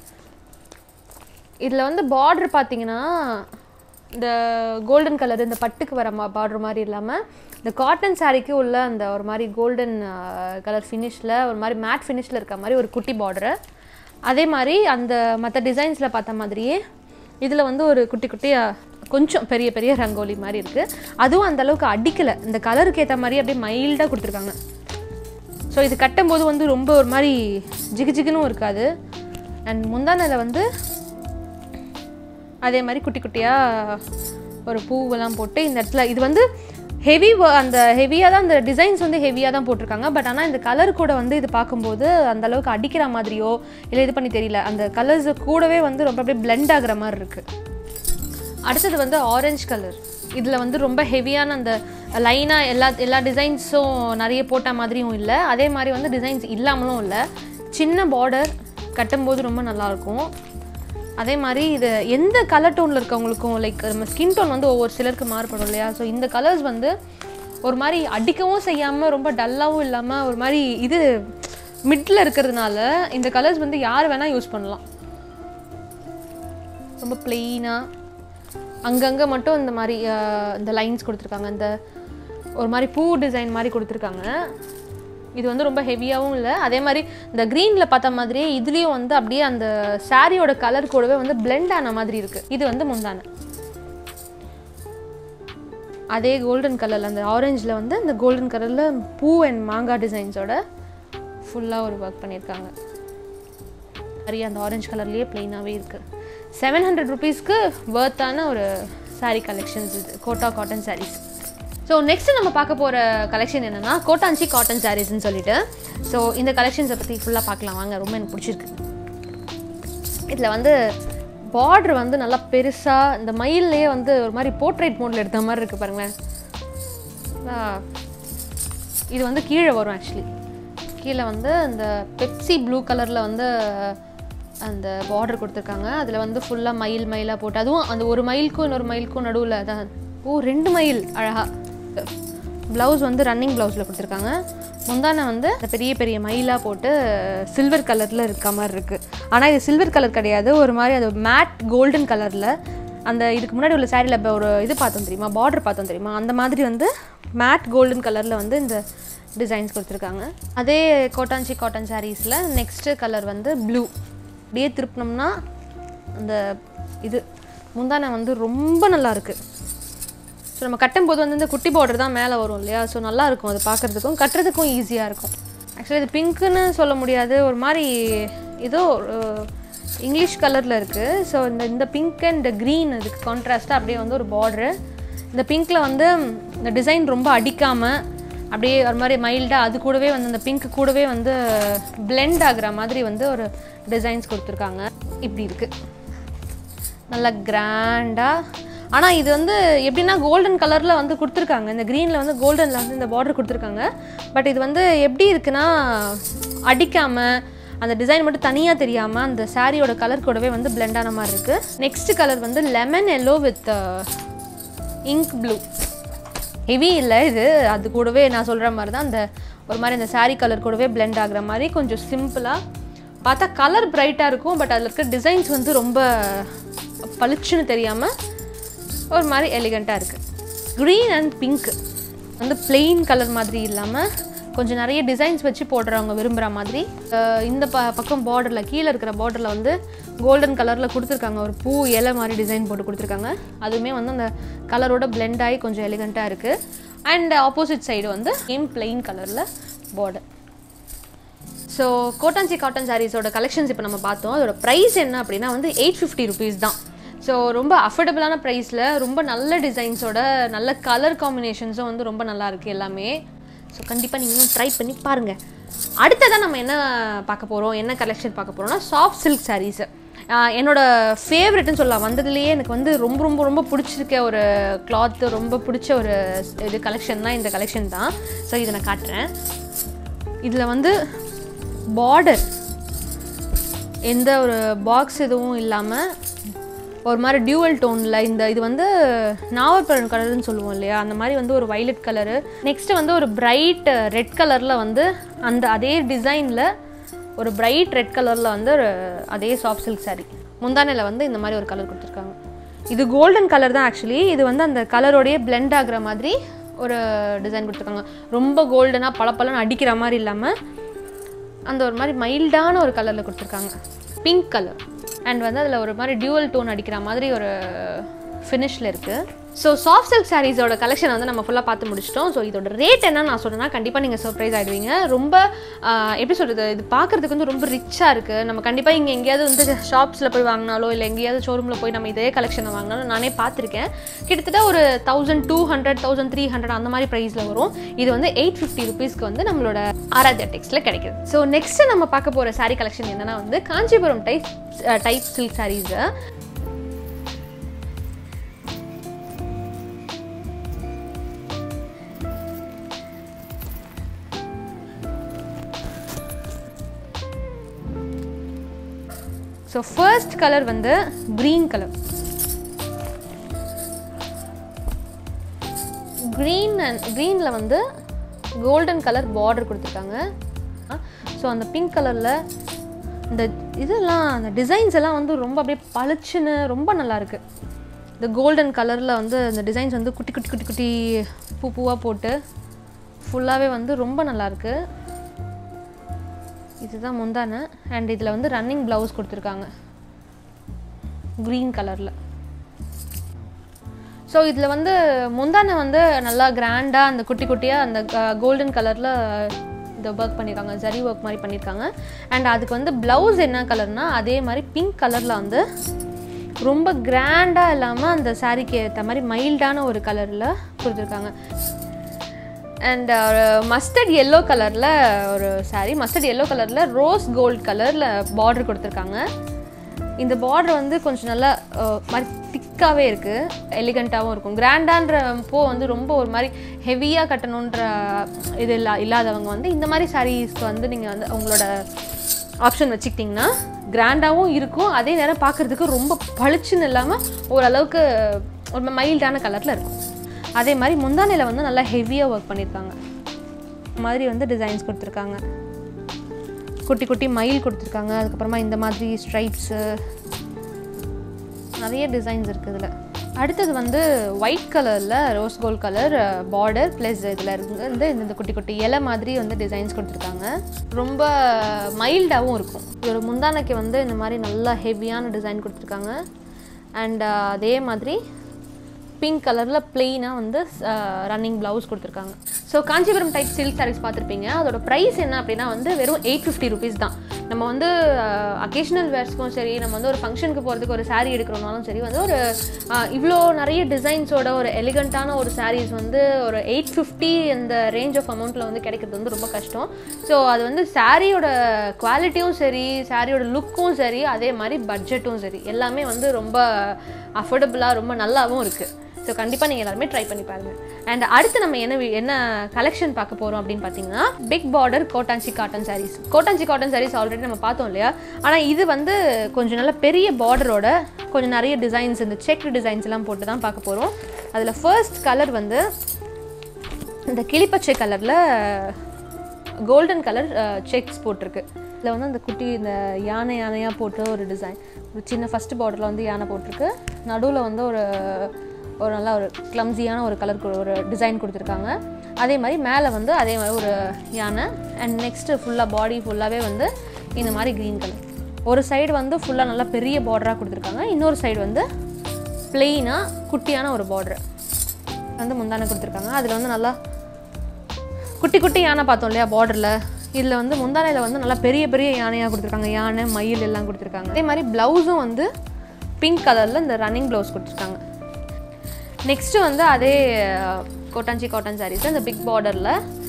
இதில் வந்து பார்டர் பார்த்தீங்கன்னா இந்த கோல்டன் கலர் இந்த பட்டுக்கு வர மா பார்டர் மாதிரி இல்லாமல் இந்த காட்டன் சாரீக்கு உள்ள அந்த ஒரு மாதிரி கோல்டன் கலர் ஃபினிஷில் ஒரு மாதிரி மேட் ஃபினிஷில் இருக்க மாதிரி ஒரு குட்டி பார்டரு அதே மாதிரி அந்த மற்ற டிசைன்ஸில் பார்த்த மாதிரியே இதில் வந்து ஒரு குட்டி குட்டியாக கொஞ்சம் பெரிய பெரிய ரங்கோலி மாதிரி இருக்குது அதுவும் அந்த அளவுக்கு அடிக்கலை இந்த கலருக்கு ஏற்ற மாதிரி அப்படியே மைல்டாக கொடுத்துருக்காங்க ஸோ இது கட்டும்போது வந்து ரொம்ப ஒரு மாதிரி ஜிகு ஜிகுனும் இருக்காது அண்ட் முந்தானையில் வந்து அதே மாதிரி குட்டி குட்டியாக ஒரு பூவெல்லாம் போட்டு இந்த இடத்துல இது வந்து ஹெவி அந்த ஹெவியாக தான் அந்த டிசைன்ஸ் வந்து ஹெவியாக தான் போட்டிருக்காங்க பட் ஆனால் இந்த கலர் கூட வந்து இது பார்க்கும்போது அந்த அளவுக்கு அடிக்கிற மாதிரியோ இல்லை இது பண்ணி தெரியல அந்த கலர்ஸ் கூடவே வந்து ரொம்ப அப்படியே blend ஆகுற மாதிரி இருக்குது அடுத்தது வந்து ஆரஞ்சு கலர் இதில் வந்து ரொம்ப ஹெவியான அந்த லைனாக எல்லா எல்லா டிசைன்ஸும் நிறைய போட்ட மாதிரியும் இல்லை அதே மாதிரி வந்து டிசைன்ஸ் இல்லாமலும் இல்லை சின்ன பார்டர் கட்டும்போது ரொம்ப நல்லாயிருக்கும் அதே மாதிரி இது எந்த கலர் டோனில் இருக்கவங்களுக்கும் லைக் நம்ம ஸ்கின் டோன் வந்து ஒவ்வொரு சிலருக்கு மாறுபடும் இல்லையா ஸோ இந்த கலர்ஸ் வந்து ஒரு மாதிரி அடிக்கவும் செய்யாமல் ரொம்ப டல்லாகவும் இல்லாமல் ஒரு மாதிரி இது மிடில் இருக்கிறதுனால இந்த கலர்ஸ் வந்து யார் வேணால் யூஸ் பண்ணலாம் ரொம்ப பிளெயினாக அங்கங்கே மட்டும் இந்த மாதிரி அஹ், இந்த லைன்ஸ் கொடுத்துருக்காங்க இந்த ஒரு மாதிரி பூ டிசைன் மாதிரி கொடுத்துருக்காங்க இது வந்து ரொம்ப ஹெவியாகவும் இல்லை அதே மாதிரி இந்த க்ரீனில் பார்த்த மாதிரியே இதுலேயும் வந்து அப்படியே அந்த சாரியோட கலர் கூடவே வந்து blend ஆன மாதிரி இருக்குது இது வந்து முந்தானை அதே கோல்டன் கலரில் அந்த ஆரஞ்சில் வந்து இந்த கோல்டன் கலரில் பூ அண்ட் மாங்காய் டிசைன்ஸோட ஃபுல்லாக ஒரு ஒர்க் பண்ணியிருக்காங்க நிறைய அந்த ஆரஞ்சு கலர்லேயே ப்ளெயினாகவே இருக்குது செவன் ஹண்ட்ரட் ருபீஸ்க்கு ஒர்த்தான ஒரு saree கலெக்ஷன்ஸ் இது Kota cotton sarees so next நம்ம பார்க்க போகிற கலெக்ஷன் என்னென்னா கோட்டாஞ்சி காட்டன் சாரீஸ்னு சொல்லிட்டு ஸோ இந்த கலெக்ஷன்ஸை பற்றி ஃபுல்லாக பார்க்கலாம் வாங்க ரொம்ப எனக்கு பிடிச்சிருக்கு இதில் வந்து பார்டர் வந்து நல்லா பெருசாக இந்த மயில்லையே வந்து ஒரு மாதிரி போர்ட்ரேட் மோடில் எடுத்த மாதிரி இருக்குது பாருங்களேன் ஆ, இது வந்து கீழே வரும் ஆக்சுவலி கீழே வந்து அந்த பெப்சி ப்ளூ கலரில் வந்து அந்த பார்டர் கொடுத்துருக்காங்க அதில் வந்து ஃபுல்லாக மயில் மயிலாக போட்டு அதுவும் அந்த ஒரு மயிலுக்கும் இன்னொரு மயிலுக்கும் நடுவில் அதான் ஓ ரெண்டு மயில் அழகா ப்ளவுஸ் வந்து ரன்னிங் ப்ளவுஸில் கொடுத்துருக்காங்க முந்தானை வந்து அந்த பெரிய பெரிய மயிலாக போட்டு சில்வர் கலரில் இருக்க மாதிரி இருக்குது ஆனால் இது சில்வர் கலர் கிடையாது ஒரு மாதிரி அது மேட் கோல்டன் கலரில் அந்த இதுக்கு முன்னாடி உள்ள சாரியில் இப்போ ஒரு இது பார்த்தோம் தெரியுமா பார்டர் பார்த்தோம் தெரியுமா அந்த மாதிரி வந்து மேட் கோல்டன் கலரில் வந்து இந்த டிசைன்ஸ் கொடுத்துருக்காங்க அதே கோட்டாஞ்சி காட்டன் சாரீஸில் நெக்ஸ்ட்டு கலர் வந்து ப்ளூ அப்படியே திருப்பினோம்னா அந்த இது முந்தானை வந்து ரொம்ப நல்லா இருக்குது ஸோ நம்ம கட்டும்போது வந்து இந்த குட்டி பார்டர் தான் மேலே வரும் இல்லையா ஸோ நல்லா இருக்கும் அது பார்க்குறதுக்கும் கட்டுறதுக்கும் ஈஸியாக இருக்கும் ஆக்சுவலி இது பிங்க்குன்னு சொல்ல முடியாது ஒரு மாதிரி ஏதோ ஒரு இங்கிலீஷ் கலரில் இருக்குது ஸோ இந்த இந்த பிங்க் அண்ட் க்ரீன் இதுக்கு கான்ட்ராஸ்ட்டாக அப்படியே வந்து ஒரு பார்டரு இந்த பிங்க்கில் வந்து இந்த டிசைன் ரொம்ப அடிக்காமல் அப்படியே ஒரு மாதிரி மைல்டாக அது கூடவே வந்து அந்த பிங்க் கூடவே வந்து blend ஆகுற மாதிரி வந்து ஒரு டிசைன்ஸ் கொடுத்துருக்காங்க இப்படி இருக்குது நல்லா கிராண்டாக ஆனால் இது வந்து எப்படின்னா கோல்டன் கலரில் வந்து கொடுத்துருக்காங்க இந்த க்ரீனில் வந்து கோல்டனில் வந்து இந்த பார்டர் கொடுத்துருக்காங்க பட் இது வந்து எப்படி இருக்குன்னா அடிக்காமல் அந்த டிசைன் மட்டும் தனியாக தெரியாமல் அந்த சாரியோட கலர் கூடவே வந்து blend ஆன மாதிரி இருக்குது நெக்ஸ்ட் கலர் வந்து lemon yellow with ink blue heavy இல்லை இது அது கூடவே நான் சொல்கிற மாதிரி தான் அந்த ஒரு மாதிரி அந்த saree கலர் கூடவே blend ஆகுற மாதிரி கொஞ்சம் சிம்பிளாக பார்த்தா கலர் பிரைட்டாக இருக்கும் பட் அதில் இருக்க டிசைன்ஸ் வந்து ரொம்ப பளிச்சுன்னு தெரியாமல் ஒரு மாதிரி எலிகண்ட்டாக இருக்குது க்ரீன் அண்ட் பிங்க் வந்து plain கலர் மாதிரி இல்லாமல் கொஞ்சம் நிறைய டிசைன்ஸ் வச்சு போடுறவங்க விரும்புகிற மாதிரி அஹ் இந்த ப பக்கம் பார்டரில் கீழே இருக்கிற பார்டரில் வந்து கோல்டன் கலரில் கொடுத்துருக்காங்க ஒரு பூ இலை மாதிரி டிசைன் போட்டு கொடுத்துருக்காங்க அதுவுமே வந்து அந்த கலரோட blend ஆகி கொஞ்சம் எலிகண்ட்டாக இருக்குது அண்ட் ஆப்போசிட் சைடு வந்து சேம் plain கலரில் பார்டர் ஸோ கோட்டாஞ்சி காட்டன் சாரீஸோட கலெக்ஷன்ஸ் இப்போ நம்ம பார்த்தோம் அதோட ப்ரைஸ் என்ன அப்படின்னா வந்து எயிட் ஃபிஃப்டி ருபீஸ் தான் ஸோ ரொம்ப அஃபோர்டபுளான ப்ரைஸில் ரொம்ப நல்ல டிசைன்ஸோட நல்ல கலர் காம்பினேஷன்ஸும் வந்து ரொம்ப நல்லா இருக்குது எல்லாமே ஸோ கண்டிப்பாக நீங்களும் ட்ரை பண்ணி பாருங்கள் அடுத்ததான் நம்ம என்ன பார்க்க போகிறோம் என்ன கலெக்ஷன் பார்க்க போகிறோம்னா சாஃப்ட் சில்க் சாரீஸு என்னோட ஃபேவரெட்னு சொல்லலாம் வந்ததுலேயே எனக்கு வந்து ரொம்ப ரொம்ப ரொம்ப பிடிச்சிருக்க ஒரு கிளாத்து ரொம்ப பிடிச்ச ஒரு இது கலெக்ஷன் தான் இந்த கலெக்ஷன் தான் ஸோ இதை நான் காட்டுறேன் இதில் வந்து பார்டர் எந்த ஒரு பாக்ஸ் எதுவும் இல்லாமல் ஒரு மாதிரி டியூவல் டோனில் இந்த இது வந்து நாவற்பழம் கலர்னு சொல்லுவோம் இல்லையா அந்த மாதிரி வந்து ஒரு வைலட் கலரு நெக்ஸ்ட்டு வந்து ஒரு பிரைட் ரெட் கலரில் வந்து அந்த அதே டிசைனில் ஒரு பிரைட் ரெட் கலரில் வந்து ஒரு அதே சாஃப்ட் சில்க் saree முந்தானையில் வந்து இந்த மாதிரி ஒரு கலர் கொடுத்துருக்காங்க இது கோல்டன் கலர் தான் ஆக்சுவலி இது வந்து அந்த கலரோடையே blend ஆகுற மாதிரி ஒரு டிசைன் கொடுத்துருக்காங்க ரொம்ப கோல்டனாக பளபளன்னு அடிக்கிற மாதிரி இல்லாமல் அந்த ஒரு மாதிரி மைல்டான ஒரு கலரில் கொடுத்துருக்காங்க பிங்க் கலர் அண்ட் வந்து அதில் ஒரு மாதிரி டியூவல் டோன் அடிக்கிற மாதிரி ஒரு ஃபினிஷில் இருக்குது ஸோ சாஃப்ட் சில்க் சாரீஸோட கலெக்ஷன் வந்து நம்ம ஃபுல்லாக பார்த்து முடிச்சிட்டோம் ஸோ இதோட ரேட் என்ன நான் சொல்கிறேன்னா கண்டிப்பாக நீங்கள் சர்ப்ரைஸ் ஆகிடுவீங்க ரொம்ப ஆஹ், எப்படி சொல்கிறது இது பார்க்குறதுக்கு வந்து ரொம்ப ரிச்சாக இருக்குது நம்ம கண்டிப்பாக இங்கே எங்கேயாவது வந்து ஷாப்ஸில் போய் வாங்கினாலோ இல்லை எங்கேயாவது ஷோரூமில் போய் நம்ம இதே கலெக்ஷனை வாங்கினாலும் நானே பார்த்துருக்கேன் கிட்டத்தட்ட ஒரு thousand two hundred thousand three hundred அந்த மாதிரி ப்ரைஸில் வரும் இது வந்து எயிட் ஃபிஃப்டி ருபீஸ்க்கு வந்து நம்மளோட ஆராத்யா டெக்ஸில் கிடைக்குது ஸோ நெக்ஸ்ட் நம்ம பார்க்க போகிற saree கலெக்ஷன் என்னன்னா வந்து Kanchipuram type type silk saris so first colour வந்து க்ரீன் கலர் க்ரீன் அண்ட் க்ரீனில் வந்து கோல்டன் கலர் பார்டர் கொடுத்துருக்காங்க ஸோ அந்த பிங்க் கலரில் இந்த இதெல்லாம் அந்த டிசைன்ஸ் எல்லாம் வந்து ரொம்ப அப்படியே பளிச்சுன்னு ரொம்ப நல்லா இருக்கு இந்த கோல்டன் கலரில் வந்து அந்த டிசைன்ஸ் வந்து குட்டி குட்டி குட்டி குட்டி பூ பூவாக போட்டு ஃபுல்லாகவே வந்து ரொம்ப நல்லா இருக்கு இதுதான் முந்தானை அண்ட் இதில் வந்து ரன்னிங் ப்ளவுஸ் கொடுத்துருக்காங்க க்ரீன் கலரில் ஸோ இதில் வந்து முந்தானை வந்து நல்லா கிராண்டாக அந்த குட்டி குட்டியாக அந்த கோல்டன் கலரில் இந்த ஒர்க் பண்ணியிருக்காங்க ஜரி ஒர்க் மாதிரி பண்ணியிருக்காங்க அண்ட் அதுக்கு வந்து ப்ளவுஸ் என்ன கலர்னா அதே மாதிரி பிங்க் கலரில் வந்து ரொம்ப கிராண்டாக இல்லாமல் அந்த சாரீக்கு ஏற்ற மாதிரி மைல்டான ஒரு கலரில் கொடுத்துருக்காங்க அண்ட் மஸ்டர்ட் எல்லோ கலரில் ஒரு saree மஸ்டர்ட் எல்லோ கலரில் ரோஸ் கோல்ட் கலரில் பார்டர் கொடுத்துருக்காங்க இந்த பார்டர் வந்து கொஞ்சம் நல்லா அஹ், மாதிரி திக்காகவே இருக்குது எலிகண்ட்டாகவும் இருக்கும் கிராண்டான்ற போ வந்து ரொம்ப ஒரு மாதிரி ஹெவியாக கட்டணுன்ற இது இல்லா இல்லாதவங்க வந்து இந்த மாதிரி சாரீஸ்க்கு வந்து நீங்கள் வந்து உங்களோட ஆப்ஷன் வச்சுக்கிட்டிங்கன்னா கிராண்டாகவும் இருக்கும் அதே நேரம் பார்க்குறதுக்கு ரொம்ப பளிச்சுன்னு இல்லாமல் ஓரளவுக்கு ஒரு மைல்டான கலரில் இருக்கும் அதே மாதிரி முந்தானையில் வந்து நல்லா ஹெவியாக ஒர்க் பண்ணியிருக்காங்க மாதிரி வந்து டிசைன்ஸ் கொடுத்துருக்காங்க குட்டி குட்டி மயில் கொடுத்துருக்காங்க அதுக்கப்புறமா இந்த மாதிரி ஸ்ட்ரைப்ஸு நிறைய டிசைன்ஸ் இருக்குது இதில் அடுத்தது வந்து ஒயிட் கலரில் rose gold colour border plus இதில் இருந்து இந்த இந்த குட்டி குட்டி இலை மாதிரி வந்து டிசைன்ஸ் கொடுத்துருக்காங்க ரொம்ப மைல்டாகவும் இருக்கும் ஒரு முந்தானைக்கு வந்து இந்த மாதிரி நல்லா ஹெவியான டிசைன் கொடுத்துருக்காங்க அண்ட் அதே மாதிரி பிங்க் கலரில் பிளெயினாக வந்து ரன்னிங் ப்ளவுஸ் கொடுத்துருக்காங்க so Kanchipuram type silk saris பார்த்துருப்பீங்க அதோட ப்ரைஸ் என்ன அப்படின்னா வந்து வெறும் எயிட் ஃபிஃப்டி ருபீஸ் தான் நம்ம வந்து அக்கேஷனல் வேர்ஸ்க்கும் சரி நம்ம வந்து ஒரு ஃபங்க்ஷனுக்கு போகிறதுக்கு ஒரு saree எடுக்கிறோம்னாலும் சரி வந்து ஒரு அஹ், இவ்வளோ நிறைய டிசைன்ஸோட ஒரு எலிகண்ட்டான ஒரு sarees வந்து ஒரு எயிட் ஃபிஃப்டி இந்த ரேஞ்ச் ஆஃப் அமௌண்ட்டில் வந்து கிடைக்கிறது வந்து ரொம்ப கஷ்டம் ஸோ அது வந்து சாரியோட குவாலிட்டியும் சரி சாரியோட லுக்கும் சரி அதே மாதிரி பட்ஜெட்டும் சரி எல்லாமே வந்து ரொம்ப அஃபோர்டபுளாக ரொம்ப நல்லாவும் இருக்குது ஸோ கண்டிப்பாக நீங்கள் எல்லாருமே ட்ரை பண்ணி பாருங்கள் அண்ட் அடுத்து நம்ம என்ன வி- என்ன கலெக்ஷன் பார்க்க போகிறோம் அப்படின்னு பார்த்தீங்கன்னா big border Kotanchi cotton saris Kotanchi cotton saris already நம்ம பார்த்தோம் இல்லையா ஆனால் இது வந்து கொஞ்சம் நல்ல பெரிய பார்டரோட கொஞ்சம் நிறைய டிசைன்ஸ் இந்த செக் டிசைன்ஸ் எல்லாம் போட்டு தான் பார்க்க போகிறோம் அதில் ஃபர்ஸ்ட் கலர் வந்து இந்த கிளிப்பச்சை கலரில் கோல்டன் கலர் செக்ஸ் போட்டிருக்கு இதில் வந்து அந்த குட்டி இந்த யானை யானையாக போட்டு ஒரு டிசைன் ஒரு சின்ன ஃபஸ்ட் பார்டரில் வந்து யானை போட்டிருக்கு நடுவில் வந்து ஒரு ஒரு நல்ல ஒரு கிளம்ஸியான ஒரு கலர் ஒரு டிசைன் கொடுத்துருக்காங்க அதே மாதிரி மேலே வந்து அதே மாதிரி ஒரு யானை அண்ட் நெக்ஸ்ட்டு ஃபுல்லாக பாடி ஃபுல்லாகவே வந்து இந்த மாதிரி க்ரீன் கலர் ஒரு சைடு வந்து ஃபுல்லாக நல்லா பெரிய பார்டராக கொடுத்துருக்காங்க இன்னொரு சைடு வந்து பிளெயினாக குட்டியான ஒரு பார்டர் வந்து முந்தானை கொடுத்துருக்காங்க அதில் வந்து நல்லா குட்டி குட்டி யானை பார்த்தோம் இல்லையா பார்டரில் இதில் வந்து முந்தானையில் வந்து நல்லா பெரிய பெரிய யானையாக கொடுத்துருக்காங்க யானை மயில் எல்லாம் கொடுத்துருக்காங்க அதே மாதிரி ப்ளவுஸும் வந்து பிங்க் கலரில் இந்த ரன்னிங் ப்ளவுஸ் கொடுத்துருக்காங்க நெக்ஸ்ட்டு வந்து அதே அஹ், கோட்டாஞ்சி காட்டன் சாரீஸ் இந்த பிக் பார்டரில்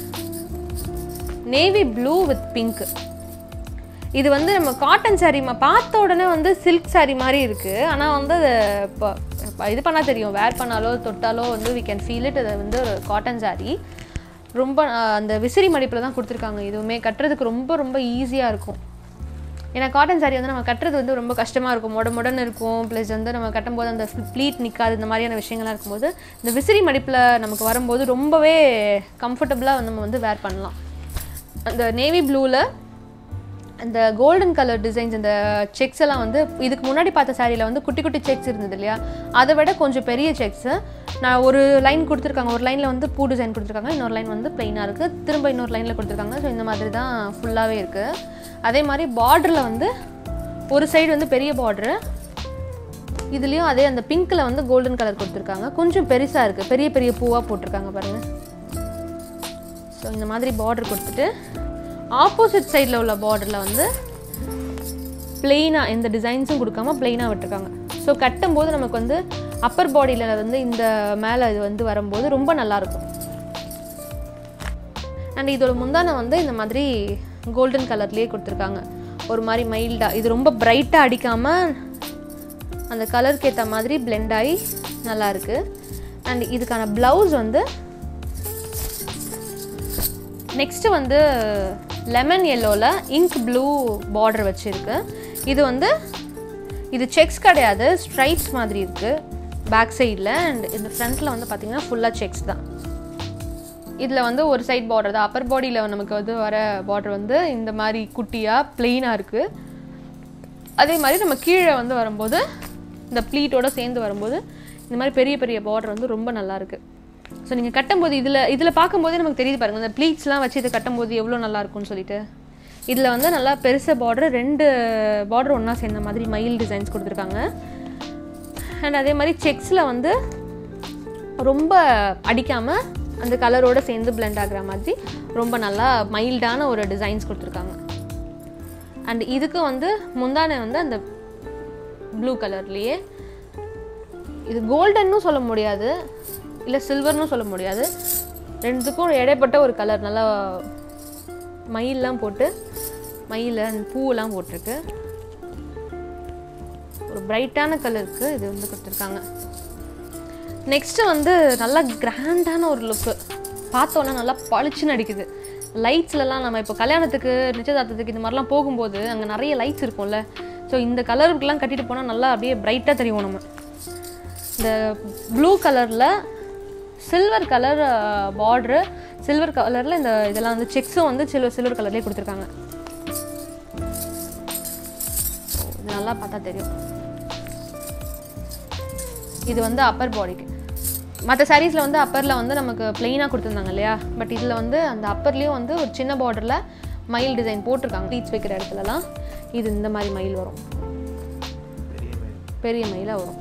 நேவி ப்ளூ வித் பிங்க் இது வந்து நம்ம காட்டன் saree மா பார்த்த உடனே வந்து சில்க் saree மாதிரி இருக்குது ஆனால் வந்து அது இப்போ இப்போ இது பண்ணால் தெரியும் வேர் பண்ணாலோ தொட்டாலோ வந்து வி கேன் ஃபீல் இட் அது வந்து ஒரு காட்டன் saree ரொம்ப அஹ், அந்த விசிறி மடிப்பில் தான் கொடுத்துருக்காங்க இதுவுமே கட்டுறதுக்கு ரொம்ப ரொம்ப ஈஸியாக இருக்கும் ஏன்னா காட்டன் saree வந்து நம்ம கட்டுறது வந்து ரொம்ப கஷ்டமாக இருக்கும் மொட மொடன்னு இருக்கும் ப்ளஸ் வந்து நம்ம கட்டும்போது அந்த ப்ளீட் நிற்காது இந்த மாதிரியான விஷயங்கள்லாம் இருக்கும்போது இந்த விசிறி மடிப்பில் நமக்கு வரும்போது ரொம்பவே கம்ஃபர்டபுளாக நம்ம வந்து வேர் பண்ணலாம் அந்த நேவி ப்ளூவில் அந்த கோல்டன் கலர் டிசைன்ஸ் இந்த செக்ஸ் எல்லாம் வந்து இதுக்கு முன்னாடி பார்த்த சாரியில் வந்து குட்டி குட்டி செக்ஸ் இருந்தது இல்லையா அதை விட கொஞ்சம் பெரிய செக்ஸு நான் ஒரு லைன் கொடுத்துருக்காங்க ஒரு லைனில் வந்து பூ டிசைன் கொடுத்துருக்காங்க இன்னொரு லைன் வந்து ப்ளைனாக இருக்குது திரும்ப இன்னொரு லைனில் கொடுத்துருக்காங்க ஸோ இந்த மாதிரி தான் ஃபுல்லாகவே இருக்குது அதே மாதிரி பார்டரில் வந்து ஒரு சைடு வந்து பெரிய பார்டரு இதுலேயும் அதே அந்த பிங்க்கில் வந்து கோல்டன் கலர் கொடுத்துருக்காங்க கொஞ்சம் பெருசாக இருக்குது பெரிய பெரிய பூவாக போட்டிருக்காங்க பாருங்கள் ஸோ இந்த மாதிரி பார்டர் கொடுத்துட்டு ஆப்போசிட் சைடில் உள்ள பார்டரில் வந்து பிளெயினாக எந்த டிசைன்ஸும் கொடுக்காம பிளெயினாக விட்டுருக்காங்க ஸோ கட்டும்போது நமக்கு வந்து அப்பர் பாடியில் வந்து இந்த மேலே இது வந்து வரும்போது ரொம்ப நல்லாயிருக்கும் அண்ட் இதோட முந்தானை வந்து இந்த மாதிரி கோல்டன் கலர்லேயே கொடுத்துருக்காங்க ஒரு மாதிரி மைல்டாக இது ரொம்ப பிரைட்டாக அடிக்காமல் அந்த கலருக்கு ஏற்ற மாதிரி blend ஆகி நல்லா இருக்கு அண்ட் இதுக்கான ப்ளவுஸ் வந்து நெக்ஸ்ட்டு வந்து லெமன் எல்லோவில் இங்க் ப்ளூ பார்டர் வச்சுருக்கு இது வந்து இது செக்ஸ் கிடையாது ஸ்ட்ரைப்ஸ் மாதிரி இருக்குது பேக் சைடில் அண்ட் இந்த ஃப்ரண்ட்டில் வந்து பார்த்திங்கன்னா ஃபுல்லாக செக்ஸ் தான் இதில் வந்து ஒரு சைட் பார்டர் தான் அப்பர் பாடியில் நமக்கு வந்து வர பார்டர் வந்து இந்த மாதிரி குட்டியாக பிளெயினாக இருக்குது அதே மாதிரி நம்ம கீழே வந்து வரும்போது இந்த ப்ளீட்டோட சேர்ந்து வரும்போது இந்த மாதிரி பெரிய பெரிய பார்டர் வந்து ரொம்ப நல்லா இருக்கு ஸோ நீங்கள் கட்டும்போது இதில் இதில் பார்க்கும்போதே நமக்கு தெரியுது பாருங்க இந்த ப்ளீட்ஸ்லாம் வச்சு இதை கட்டும்போது எவ்வளோ நல்லா இருக்கும்னு சொல்லிட்டு இதில் வந்து நல்லா பெருசு பார்டர் ரெண்டு பார்டர் ஒன்றா சேர்ந்த மாதிரி மயில் டிசைன்ஸ் கொடுத்துருக்காங்க அண்ட் அதே மாதிரி செக்ஸில் வந்து ரொம்ப அடிக்காமல் அந்த கலரோட சேர்ந்து blend ஆகுற மாதிரி ரொம்ப நல்லா மைல்டான ஒரு டிசைன்ஸ் கொடுத்துருக்காங்க அண்ட் இதுக்கு வந்து முந்தானை வந்து அந்த ப்ளூ கலர்லேயே இது கோல்டன்னு சொல்ல முடியாது இல்லை சில்வர்னு சொல்ல முடியாது ரெண்டுத்துக்கும் இடைப்பட்ட ஒரு கலர் நல்லா மயில்லாம் போட்டு மயில் and பூவெல்லாம் போட்டிருக்கு ஒரு பிரைட்டான கலருக்கு இது வந்து கொடுத்துருக்காங்க நெக்ஸ்ட்டு வந்து நல்லா கிராண்டான ஒரு லுக்கு பார்த்தோன்னா நல்லா பளிச்சுன்னு அடிக்குது லைட்ஸ்லலாம் நம்ம இப்போ கல்யாணத்துக்கு நிச்சயதார்த்தத்துக்கு இந்த மாதிரிலாம் போகும்போது அங்கே நிறைய லைட்ஸ் இருக்கும்ல ஸோ இந்த கலருக்குலாம் கட்டிட்டு போனால் நல்லா அப்படியே பிரைட்டாக தெரியும் நம்ம இந்த ப்ளூ கலரில் சில்வர் கலர் பார்ட்ரு சில்வர் கலரில் இந்த இதெல்லாம் வந்து செக்ஸும் வந்து சில்வர் சில்வர் கலர்லேயே கொடுத்துருக்காங்க இது நல்லா பார்த்தா தெரியும் இது வந்து அப்பர் பாடிக்கு மற்ற சாரீஸில் வந்து அப்பரில் வந்து நமக்கு பிளெயினாக கொடுத்துருந்தாங்க இல்லையா பட் இதில் வந்து அந்த அப்பர்லேயும் வந்து ஒரு சின்ன பார்டரில் மயில் டிசைன் போட்டிருக்காங்க ப்ளீட்ஸ் வைக்கிற இடத்துலலாம் இது இந்த மாதிரி மயில் வரும் பெரிய மயில் பெரிய மயிலாக வரும்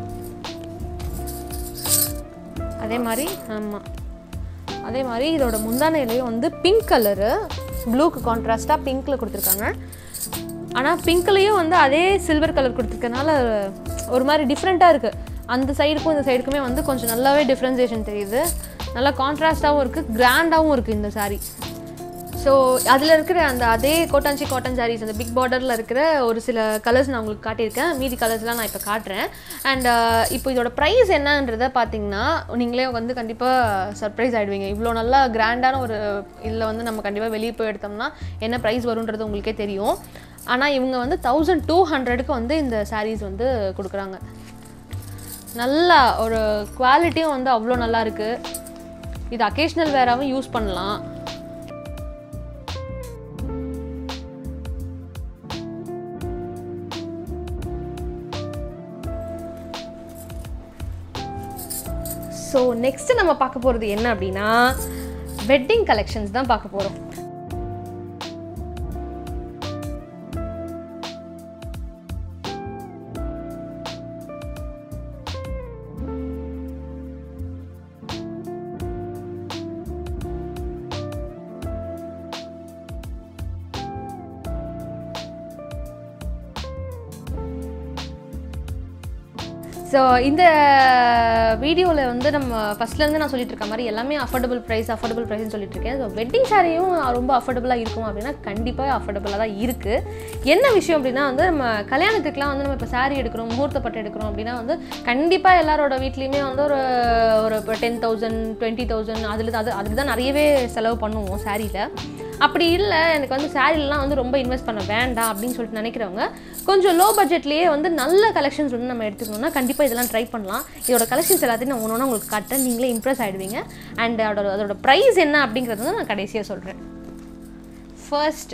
அதே மாதிரி ஆமாம் அதே மாதிரி இதோட முந்தானையிலையும் வந்து பிங்க் கலரு ப்ளூக்கு கான்ட்ராஸ்ட்டாக பிங்க்கில் கொடுத்துருக்காங்க ஆனால் பிங்க்லேயும் வந்து அதே சில்வர் கலர் கொடுத்துருக்கனால ஒரு மாதிரி டிஃப்ரெண்ட்டாக இருக்குது அந்த சைடுக்கும் இந்த சைடுக்குமே வந்து கொஞ்சம் நல்லாவே டிஃப்ரென்சியேஷன் தெரியுது நல்லா கான்ட்ராஸ்டாகவும் இருக்குது கிராண்டாகவும் இருக்குது இந்த saree ஸோ அதில் இருக்கிற அந்த அதே கோட்டாஞ்சி காட்டன் சாரீஸ் அந்த பிக் பார்டரில் இருக்கிற ஒரு சில கலர்ஸ் நான் உங்களுக்கு காட்டியிருக்கேன் மீதி கலர்ஸ்லாம் நான் இப்போ காட்டுறேன் அண்ட் இப்போ இதோட ப்ரைஸ் என்னன்றதை பார்த்தீங்கன்னா நீங்களே வந்து கண்டிப்பாக சர்ப்ரைஸ் ஆகிடுவீங்க இவ்வளோ நல்லா கிராண்டான ஒரு இதில் வந்து நம்ம கண்டிப்பாக வெளியே போய் எடுத்தோம்னா என்ன ப்ரைஸ் வருன்றது உங்களுக்கே தெரியும் ஆனால் இவங்க வந்து தௌசண்ட் டூ ஹண்ட்ரடுக்கு வந்து இந்த sarees வந்து கொடுக்குறாங்க நல்லா ஒரு குவாலிட்டியும் வந்து அவ்வளோ நல்லா இருக்குது இது அக்கேஷ்னல் வேறாகவும் யூஸ் பண்ணலாம் ஸோ நெக்ஸ்ட் நம்ம பார்க்க போகிறது என்ன அப்படின்னா வெட்டிங் கலெக்ஷன்ஸ் தான் பார்க்க போகிறோம் ஸோ இந்த வீடியோவில் வந்து நம்ம ஃபஸ்ட்லேருந்து நான் சொல்லிட்டு இருக்க மாதிரி எல்லாமே அஃபோர்டபுள் ப்ரைஸ் அஃபோர்டபுள் ப்ரைஸ்னு சொல்லிட்டு இருக்கேன் ஸோ வெட்டிங் சாரியும் ரொம்ப அஃபோர்டபுளாக இருக்கும் அப்படின்னா கண்டிப்பாக அஃபோர்டபுளாக தான் இருக்குது என்ன விஷயம் அப்படின்னா வந்து நம்ம கல்யாணத்துக்குலாம் வந்து நம்ம இப்போ சாரி எடுக்கிறோம் முகூர்த்த பட்டு எடுக்கிறோம் அப்படின்னா வந்து கண்டிப்பாக எல்லாரோட வீட்லேயுமே வந்து ஒரு ஒரு டென் தௌசண்ட் டுவெண்ட்டி தௌசண்ட் அதில் அது அதுக்கு தான் நிறையவே செலவு பண்ணுவோம் சாரியில் அப்படி இல்லை எனக்கு வந்து சாரீலாம் வந்து ரொம்ப இன்வெஸ்ட் பண்ண வேண்டாம் அப்படின்னு சொல்லிட்டு நினைக்கிறவங்க கொஞ்சம் லோ பட்ஜெட்லேயே வந்து நல்ல கலெக்ஷன்ஸ் வந்து நம்ம எடுத்துக்கணும்னா கண்டிப்பாக இதெல்லாம் ட்ரை பண்ணலாம் இதோட கலெக்ஷன்ஸ் எல்லாத்தையும் நான் ஒன்று உங்களுக்கு காட்டுறேன் நீங்களே இம்ப்ரெஸ் ஆகிடுவீங்க அண்ட் அதோட அதோட ப்ரைஸ் என்ன அப்படிங்கிறது வந்து நான் கடைசியாக சொல்கிறேன் ஃபர்ஸ்ட்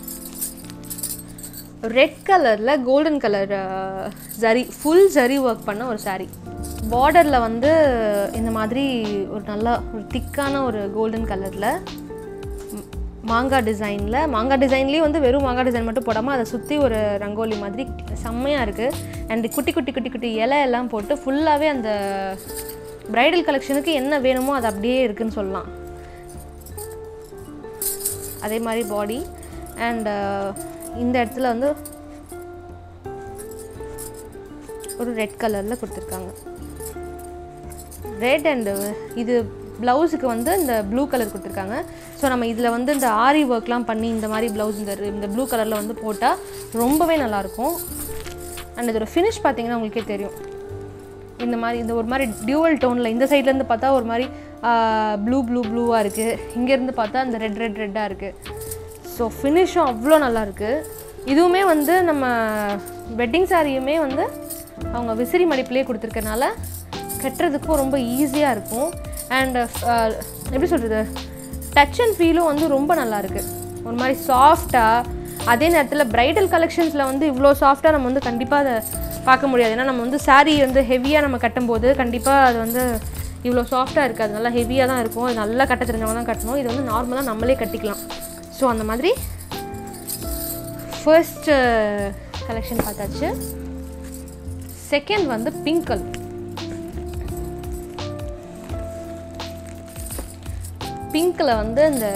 ரெட் கலரில் golden colour zari full zari work பண்ண ஒரு saree பார்டரில் வந்து இந்த மாதிரி ஒரு நல்லா ஒரு திக்கான ஒரு கோல்டன் கலரில் மாங்காய் டிசைனில் மாங்காய் டிசைன்லேயும் வந்து வெறும் மாங்காய் டிசைன் மட்டும் போடாமல் அதை சுற்றி ஒரு ரங்கோலி மாதிரி செம்மையாக இருக்குது அண்ட் குட்டி குட்டி குட்டி குட்டி இலை எல்லாம் போட்டு ஃபுல்லாகவே அந்த ப்ரைடல் கலெக்ஷனுக்கு என்ன வேணுமோ அது அப்படியே இருக்குன்னு சொல்லலாம் அதே மாதிரி பாடி அண்ட் இந்த இடத்துல வந்து ஒரு ரெட் கலரில் கொடுத்துருக்காங்க ரெட் அண்டு இது ப்ளவுஸுக்கு வந்து இந்த ப்ளூ கலர் கொடுத்துருக்காங்க ஸோ நம்ம இதில் வந்து இந்த ஆரி ஒர்க்லாம் பண்ணி இந்த மாதிரி ப்ளவுஸ் இந்த இந்த ப்ளூ கலரில் வந்து போட்டால் ரொம்பவே நல்லாயிருக்கும் அண்ட் இதோட ஃபினிஷ் பார்த்தீங்கன்னா உங்களுக்கே தெரியும் இந்த மாதிரி இந்த ஒரு மாதிரி டியூவல் டோனில் இந்த சைட்லேருந்து பார்த்தா ஒரு மாதிரி ப்ளூ ப்ளூ ப்ளூவாக இருக்குது இங்கேருந்து பார்த்தா இந்த ரெட் ரெட் ரெட்டாக இருக்குது ஸோ ஃபினிஷும் அவ்வளோ நல்லா இருக்குது இதுவுமே வந்து நம்ம வெட்டிங் சாரியுமே வந்து அவங்க விசிறி மடிப்புலேயே கொடுத்துருக்கனால கட்டுறதுக்கும் ரொம்ப ஈஸியாக இருக்கும் அண்ட் எப்படி சொல்கிறது டச் அண்ட் ஃபீலும் வந்து ரொம்ப நல்லா இருக்குது ஒரு மாதிரி சாஃப்டாக அதே நேரத்தில் பிரைடல் கலெக்ஷன்ஸில் வந்து இவ்வளோ சாஃப்டாக நம்ம வந்து கண்டிப்பாக அதை பார்க்க முடியாது ஏன்னா நம்ம வந்து saree வந்து ஹெவியாக நம்ம கட்டும்போது கண்டிப்பாக அது வந்து இவ்வளோ சாஃப்டாக இருக்காது நல்லா ஹெவியாக தான் இருக்கும் அது நல்லா கட்ட தெரிஞ்சவங்க தான் கட்டணும் இது வந்து நார்மலாக நம்மளே கட்டிக்கலாம் ஸோ அந்த மாதிரி ஃபர்ஸ்ட் கலெக்ஷன் பார்த்தாச்சு செகண்ட் வந்து பிங்க் கலர் பிங்க்கில் வந்து இந்த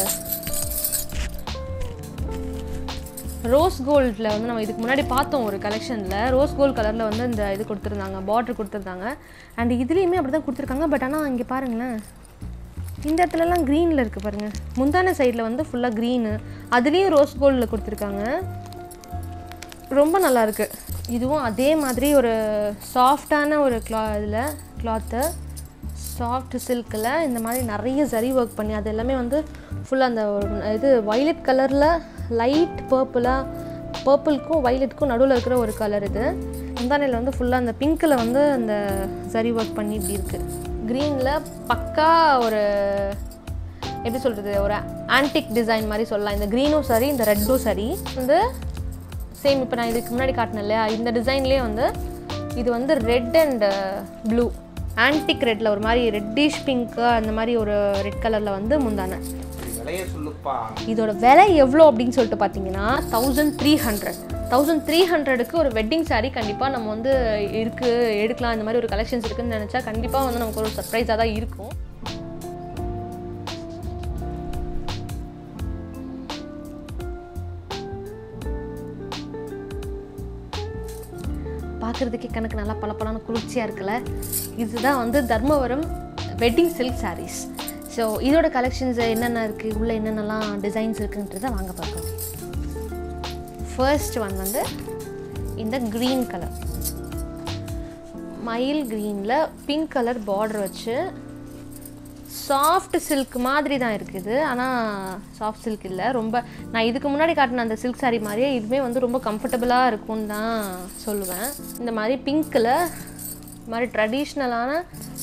ரோஸ் கோல்டில் வந்து நம்ம இதுக்கு முன்னாடி பார்த்தோம் ஒரு கலெக்ஷனில் ரோஸ் கோல்ட் கலரில் வந்து இந்த இது கொடுத்துருந்தாங்க பார்டர் கொடுத்துருந்தாங்க அண்ட் இதுலேயுமே அப்படி தான் கொடுத்துருக்காங்க பட் ஆனால் இங்கே பாருங்களேன் இந்த இடத்துலலாம் க்ரீனில் இருக்குது பாருங்கள் முந்தான சைடில் வந்து ஃபுல்லாக க்ரீனு அதுலேயும் ரோஸ் கோல்டில் கொடுத்துருக்காங்க ரொம்ப நல்லா இருக்கு இதுவும் அதே மாதிரி ஒரு சாஃப்டான ஒரு கிளா இதில் கிளாத்து சாஃப்ட் சில்கில் இந்த மாதிரி நிறைய சரி ஒர்க் பண்ணி அது எல்லாமே வந்து ஃபுல்லாக அந்த ஒரு இது வைலட் கலரில் லைட் பர்பிளாக பர்பிள்க்கும் வைலட்க்கும் நடுவில் இருக்கிற ஒரு கலர் இது முந்தானையில் வந்து ஃபுல்லாக அந்த பிங்க்கில் வந்து அந்த சரி ஒர்க் பண்ணி இப்படி இருக்குது க்ரீனில் பக்கா ஒரு எப்படி சொல்கிறது ஒரு ஆன்டிக் டிசைன் மாதிரி சொல்லலாம் இந்த க்ரீனும் சரி இந்த ரெட்டும் சரி வந்து சேம் இப்போ நான் இதுக்கு முன்னாடி காட்டினேன் இல்லையா இந்த டிசைன்லேயே வந்து இது வந்து ரெட் அண்ட் ப்ளூ ஆன்டிக் ரெட்டில் ஒரு மாதிரி ரெட்டிஷ் பிங்க்கு அந்த மாதிரி ஒரு ரெட் கலரில் வந்து முந்தானை விலைய சொல்லுப்பா இதோட விலை எவ்வளோ அப்படின்னு சொல்லிட்டு பார்த்தீங்கன்னா thousand three hundred thousand three ஹண்ட்ரடுக்கு ஒரு வெட்டிங் saree கண்டிப்பாக நம்ம வந்து இருக்குது எடுக்கலாம் இந்த மாதிரி ஒரு கலெக்ஷன்ஸ் இருக்குன்னு நினச்சா கண்டிப்பாக வந்து நமக்கு ஒரு சர்ப்ரைஸாக தான் இருக்கும் பார்க்குறதுக்கே கணக்கு நல்லா பளபளன்னு குளிர்ச்சியாக இருக்குல்ல இதுதான் வந்து Dharmavaram wedding silk sarees so இதோட கலெக்ஷன்ஸ் என்னென்ன இருக்குது உள்ளே என்னென்னலாம் டிசைன்ஸ் இருக்குன்றதை வாங்க பார்க்கலாம் ஃபர்ஸ்ட் ஒன் வந்து இந்த க்ரீன் கலர் மயில் க்ரீனில் பிங்க் கலர் பார்டர் வச்சு சாஃப்ட் சில்க் மாதிரி தான் இருக்குது ஆனால் சாஃப்ட் சில்க் இல்லை ரொம்ப நான் இதுக்கு முன்னாடி காட்டின அந்த சில்க் saree மாதிரியே இதுவுமே வந்து ரொம்ப கம்ஃபர்டபுளாக இருக்கும்னு தான் சொல்லுவேன் இந்த மாதிரி பிங்க்கில் மாதிரி ட்ரெடிஷ்னலான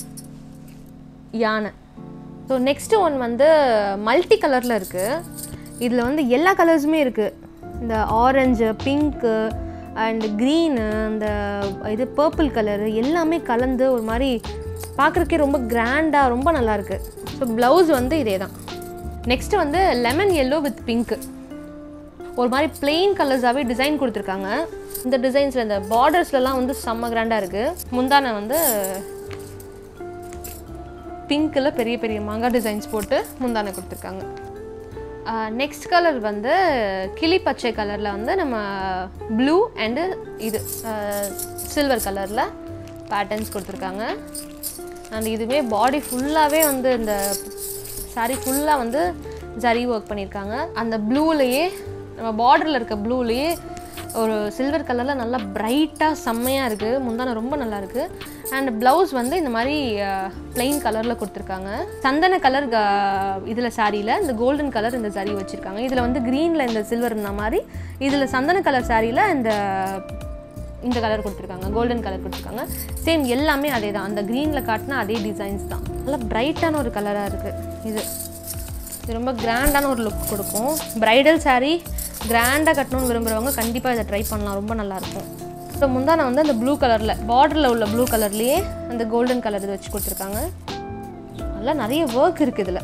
யானை ஸோ நெக்ஸ்ட்டு ஒன் வந்து மல்டி கலரில் இருக்குது இதில் வந்து எல்லா கலர்ஸுமே இருக்குது இந்த ஆரஞ்சு பிங்க்கு அண்ட் க்ரீனு அந்த இது பர்பிள் கலரு எல்லாமே கலந்து ஒரு மாதிரி பார்க்குறக்கே ரொம்ப கிராண்டாக ரொம்ப நல்லாயிருக்கு ஸோ ப்ளவுஸ் வந்து இதே தான் நெக்ஸ்ட்டு வந்து லெமன் எல்லோ வித் பிங்க்கு ஒரு மாதிரி பிளெயின் கலர்ஸாகவே டிசைன் கொடுத்துருக்காங்க இந்த டிசைன்ஸில் இந்த பார்டர்ஸ்லலாம் வந்து செம்ம கிராண்டாக இருக்குது முந்தானை வந்து பிங்க்கில் பெரிய பெரிய மாங்காய் டிசைன்ஸ் போட்டு முந்தானை கொடுத்துருக்காங்க நெக்ஸ்ட் கலர் வந்து கிளி பச்சை கலரில் வந்து நம்ம ப்ளூ அண்டு இது சில்வர் கலரில் பேட்டர்ன்ஸ் கொடுத்துருக்காங்க அண்ட் இதுவுமே பாடி ஃபுல்லாகவே வந்து இந்த saree ஃபுல்லாக வந்து ஜரி ஒர்க் பண்ணியிருக்காங்க அந்த ப்ளூலேயே நம்ம பார்டரில் இருக்க ப்ளூலேயே ஒரு சில்வர் கலரில் நல்லா பிரைட்டாக செம்மையாக இருக்குது முந்தானை ரொம்ப நல்லா இருக்குது அண்ட் ப்ளவுஸ் வந்து இந்த மாதிரி பிளெயின் கலரில் கொடுத்துருக்காங்க சந்தன கலர் இதில் சாரியில் இந்த கோல்டன் கலர் இந்த சரி வச்சுருக்காங்க இதில் வந்து க்ரீனில் இந்த சில்வர்ன மாதிரி இதில் சந்தன கலர் சாரியில் இந்த இந்த கலர் கொடுத்துருக்காங்க கோல்டன் கலர் கொடுத்துருக்காங்க சேம் எல்லாமே அதே தான் அந்த க்ரீனில் காட்டின அதே டிசைன்ஸ் தான் நல்லா பிரைட்டான ஒரு கலராக இருக்குது இது இது ரொம்ப கிராண்டான ஒரு லுக் கொடுக்கும் பிரைடல் saree கிராண்டாக கட்டணும்னு விரும்புகிறவங்க கண்டிப்பாக இதை ட்ரை பண்ணலாம் ரொம்ப நல்லாயிருக்கும் ஸோ முந்தானை வந்து அந்த ப்ளூ கலரில் பார்டரில் உள்ள ப்ளூ கலர்லேயே அந்த கோல்டன் கலர் இது வச்சு கொடுத்துருக்காங்க நல்லா நிறைய ஒர்க் இருக்குது இதில்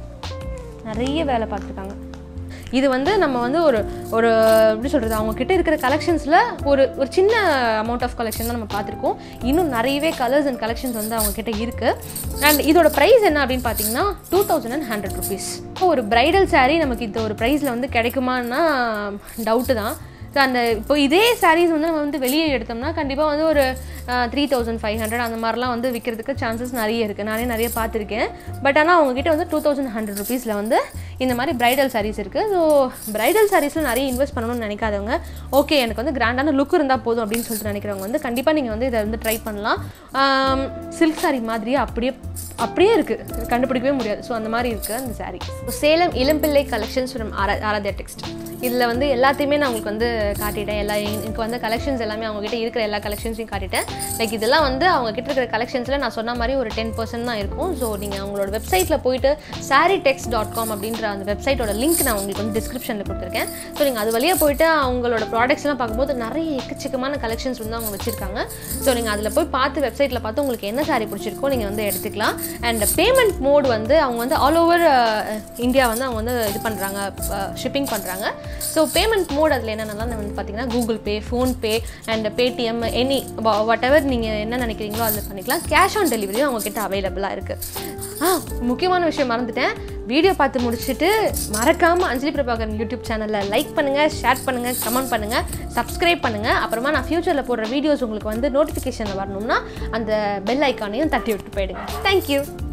நிறைய வேலை பார்த்துருக்காங்க இது வந்து நம்ம வந்து ஒரு ஒரு எப்படி சொல்கிறது அவங்க கிட்ட இருக்கிற கலெக்ஷன்ஸில் ஒரு ஒரு சின்ன அமௌண்ட் ஆஃப் கலெக்ஷன் தான் நம்ம பார்த்துருக்கோம் இன்னும் நிறையவே கலர்ஸ் அண்ட் கலெக்ஷன்ஸ் வந்து அவங்க கிட்ட இருக்குது அண்ட் இதோட ப்ரைஸ் என்ன அப்படின்னு பார்த்தீங்கன்னா two thousand and hundred rupees ஒரு பிரைடல் saree நமக்கு இந்த ஒரு ப்ரைஸில் வந்து கிடைக்குமான்னா டவுட்டு தான் ஸோ அந்த இப்போ இதே சாரீஸ் வந்து நம்ம வந்து வெளியே எடுத்தோம்னா கண்டிப்பாக வந்து ஒரு த்ரீ தௌசண்ட் ஃபைவ் ஹண்ட்ரட் அந்த மாதிரிலாம் வந்து விற்கிறதுக்கு சான்சஸ் நிறைய இருக்குது நானே நிறைய பார்த்துருக்கேன் பட் ஆனால் அவங்கக்கிட்ட வந்து டூ தௌசண்ட் ஹண்ட்ரட் ருபீஸில் வந்து இந்த மாதிரி பிரைடல் sarees இருக்குது ஸோ பிரைடல் சாரீஸில் நிறைய இன்வெஸ்ட் பண்ணணும்னு நினைக்காதவங்க ஓகே எனக்கு வந்து கிராண்டான லுக் இருந்தால் போதும் அப்படின்னு சொல்லிட்டு நினைக்கிறவங்க வந்து கண்டிப்பாக நீங்கள் வந்து இதை வந்து ட்ரை பண்ணலாம் சில்க் saree மாதிரியே அப்படியே அப்படியே இருக்குது கண்டுபிடிக்கவே முடியாது ஸோ அந்த மாதிரி இருக்குது அந்த saree so Salem Elampillai collections from Aara Aaradhya text இதில் வந்து எல்லாத்தையுமே நான் உங்களுக்கு வந்து காட்டிட்டேன் எல்லா எனக்கு வந்து கலெக்ஷன்ஸ் எல்லாமே அவங்ககிட்ட இருக்கிற எல்லா கலெக்ஷன்ஸையும் காட்டிட்டேன் லைக் இதெல்லாம் வந்து அவங்க கிட்ட இருக்கிற கலெக்ஷன்ஸில் நான் சொன்ன மாதிரி ஒரு டென் பர்சன்ட் தான் இருக்கும் ஸோ நீங்கள் அவங்களோட வெப்சைட்டில் போயிட்டு சாரி டெக்ஸ் டாட் காம் அப்படின்ற அந்த வெப்சைட்டோட லிங்க் நான் உங்களுக்கு வந்து டிஸ்கிரிப்ஷனில் கொடுத்துருக்கேன் ஸோ நீங்கள் அது வழியாக போயிட்டு அவங்களோட ப்ராடக்ட்ஸ்லாம் பார்க்கும்போது நிறைய எக்கச்சக்கமான கலெக்ஷன்ஸ் வந்து அவங்க வச்சுருக்காங்க ஸோ நீங்கள் அதில் போய் பார்த்து வெப்சைட்டில் பார்த்து உங்களுக்கு என்ன சாரி பிடிச்சிருக்கோ நீங்கள் வந்து எடுத்துக்கலாம் அண்ட் பேமெண்ட் மோட் வந்து அவங்க வந்து ஆல் ஓவர் இந்தியா வந்து அவங்க வந்து இது பண்ணுறாங்க ஷிப்பிங் பண்ணுறாங்க ஸோ பேமெண்ட் மோட் அதில் என்னென்னலாம் வந்து பார்த்தீங்கன்னா Google Pay PhonePe and Paytm any whatever நீங்கள் என்ன நினைக்கிறீங்களோ அதில் பண்ணிக்கலாம் கேஷ் ஆன் டெலிவரியும் அவங்கக்கிட்ட அவைலபிளாக இருக்குது ஆ முக்கியமான விஷயம் மறந்துட்டேன் வீடியோ பார்த்து முடிச்சுட்டு மறக்காமல் அஞ்சலி பிரபாகரன் யூடியூப் சேனலில் லைக் பண்ணுங்கள் ஷேர் பண்ணுங்கள் கமெண்ட் பண்ணுங்கள் சப்ஸ்கிரைப் பண்ணுங்கள் அப்புறமா நான் ஃப்யூச்சரில் போடுற வீடியோஸ் உங்களுக்கு வந்து நோட்டிஃபிகேஷனில் வரணும்னா அந்த பெல் ஐக்கானையும் தட்டி விட்டு போயிடுங்க தேங்க்யூ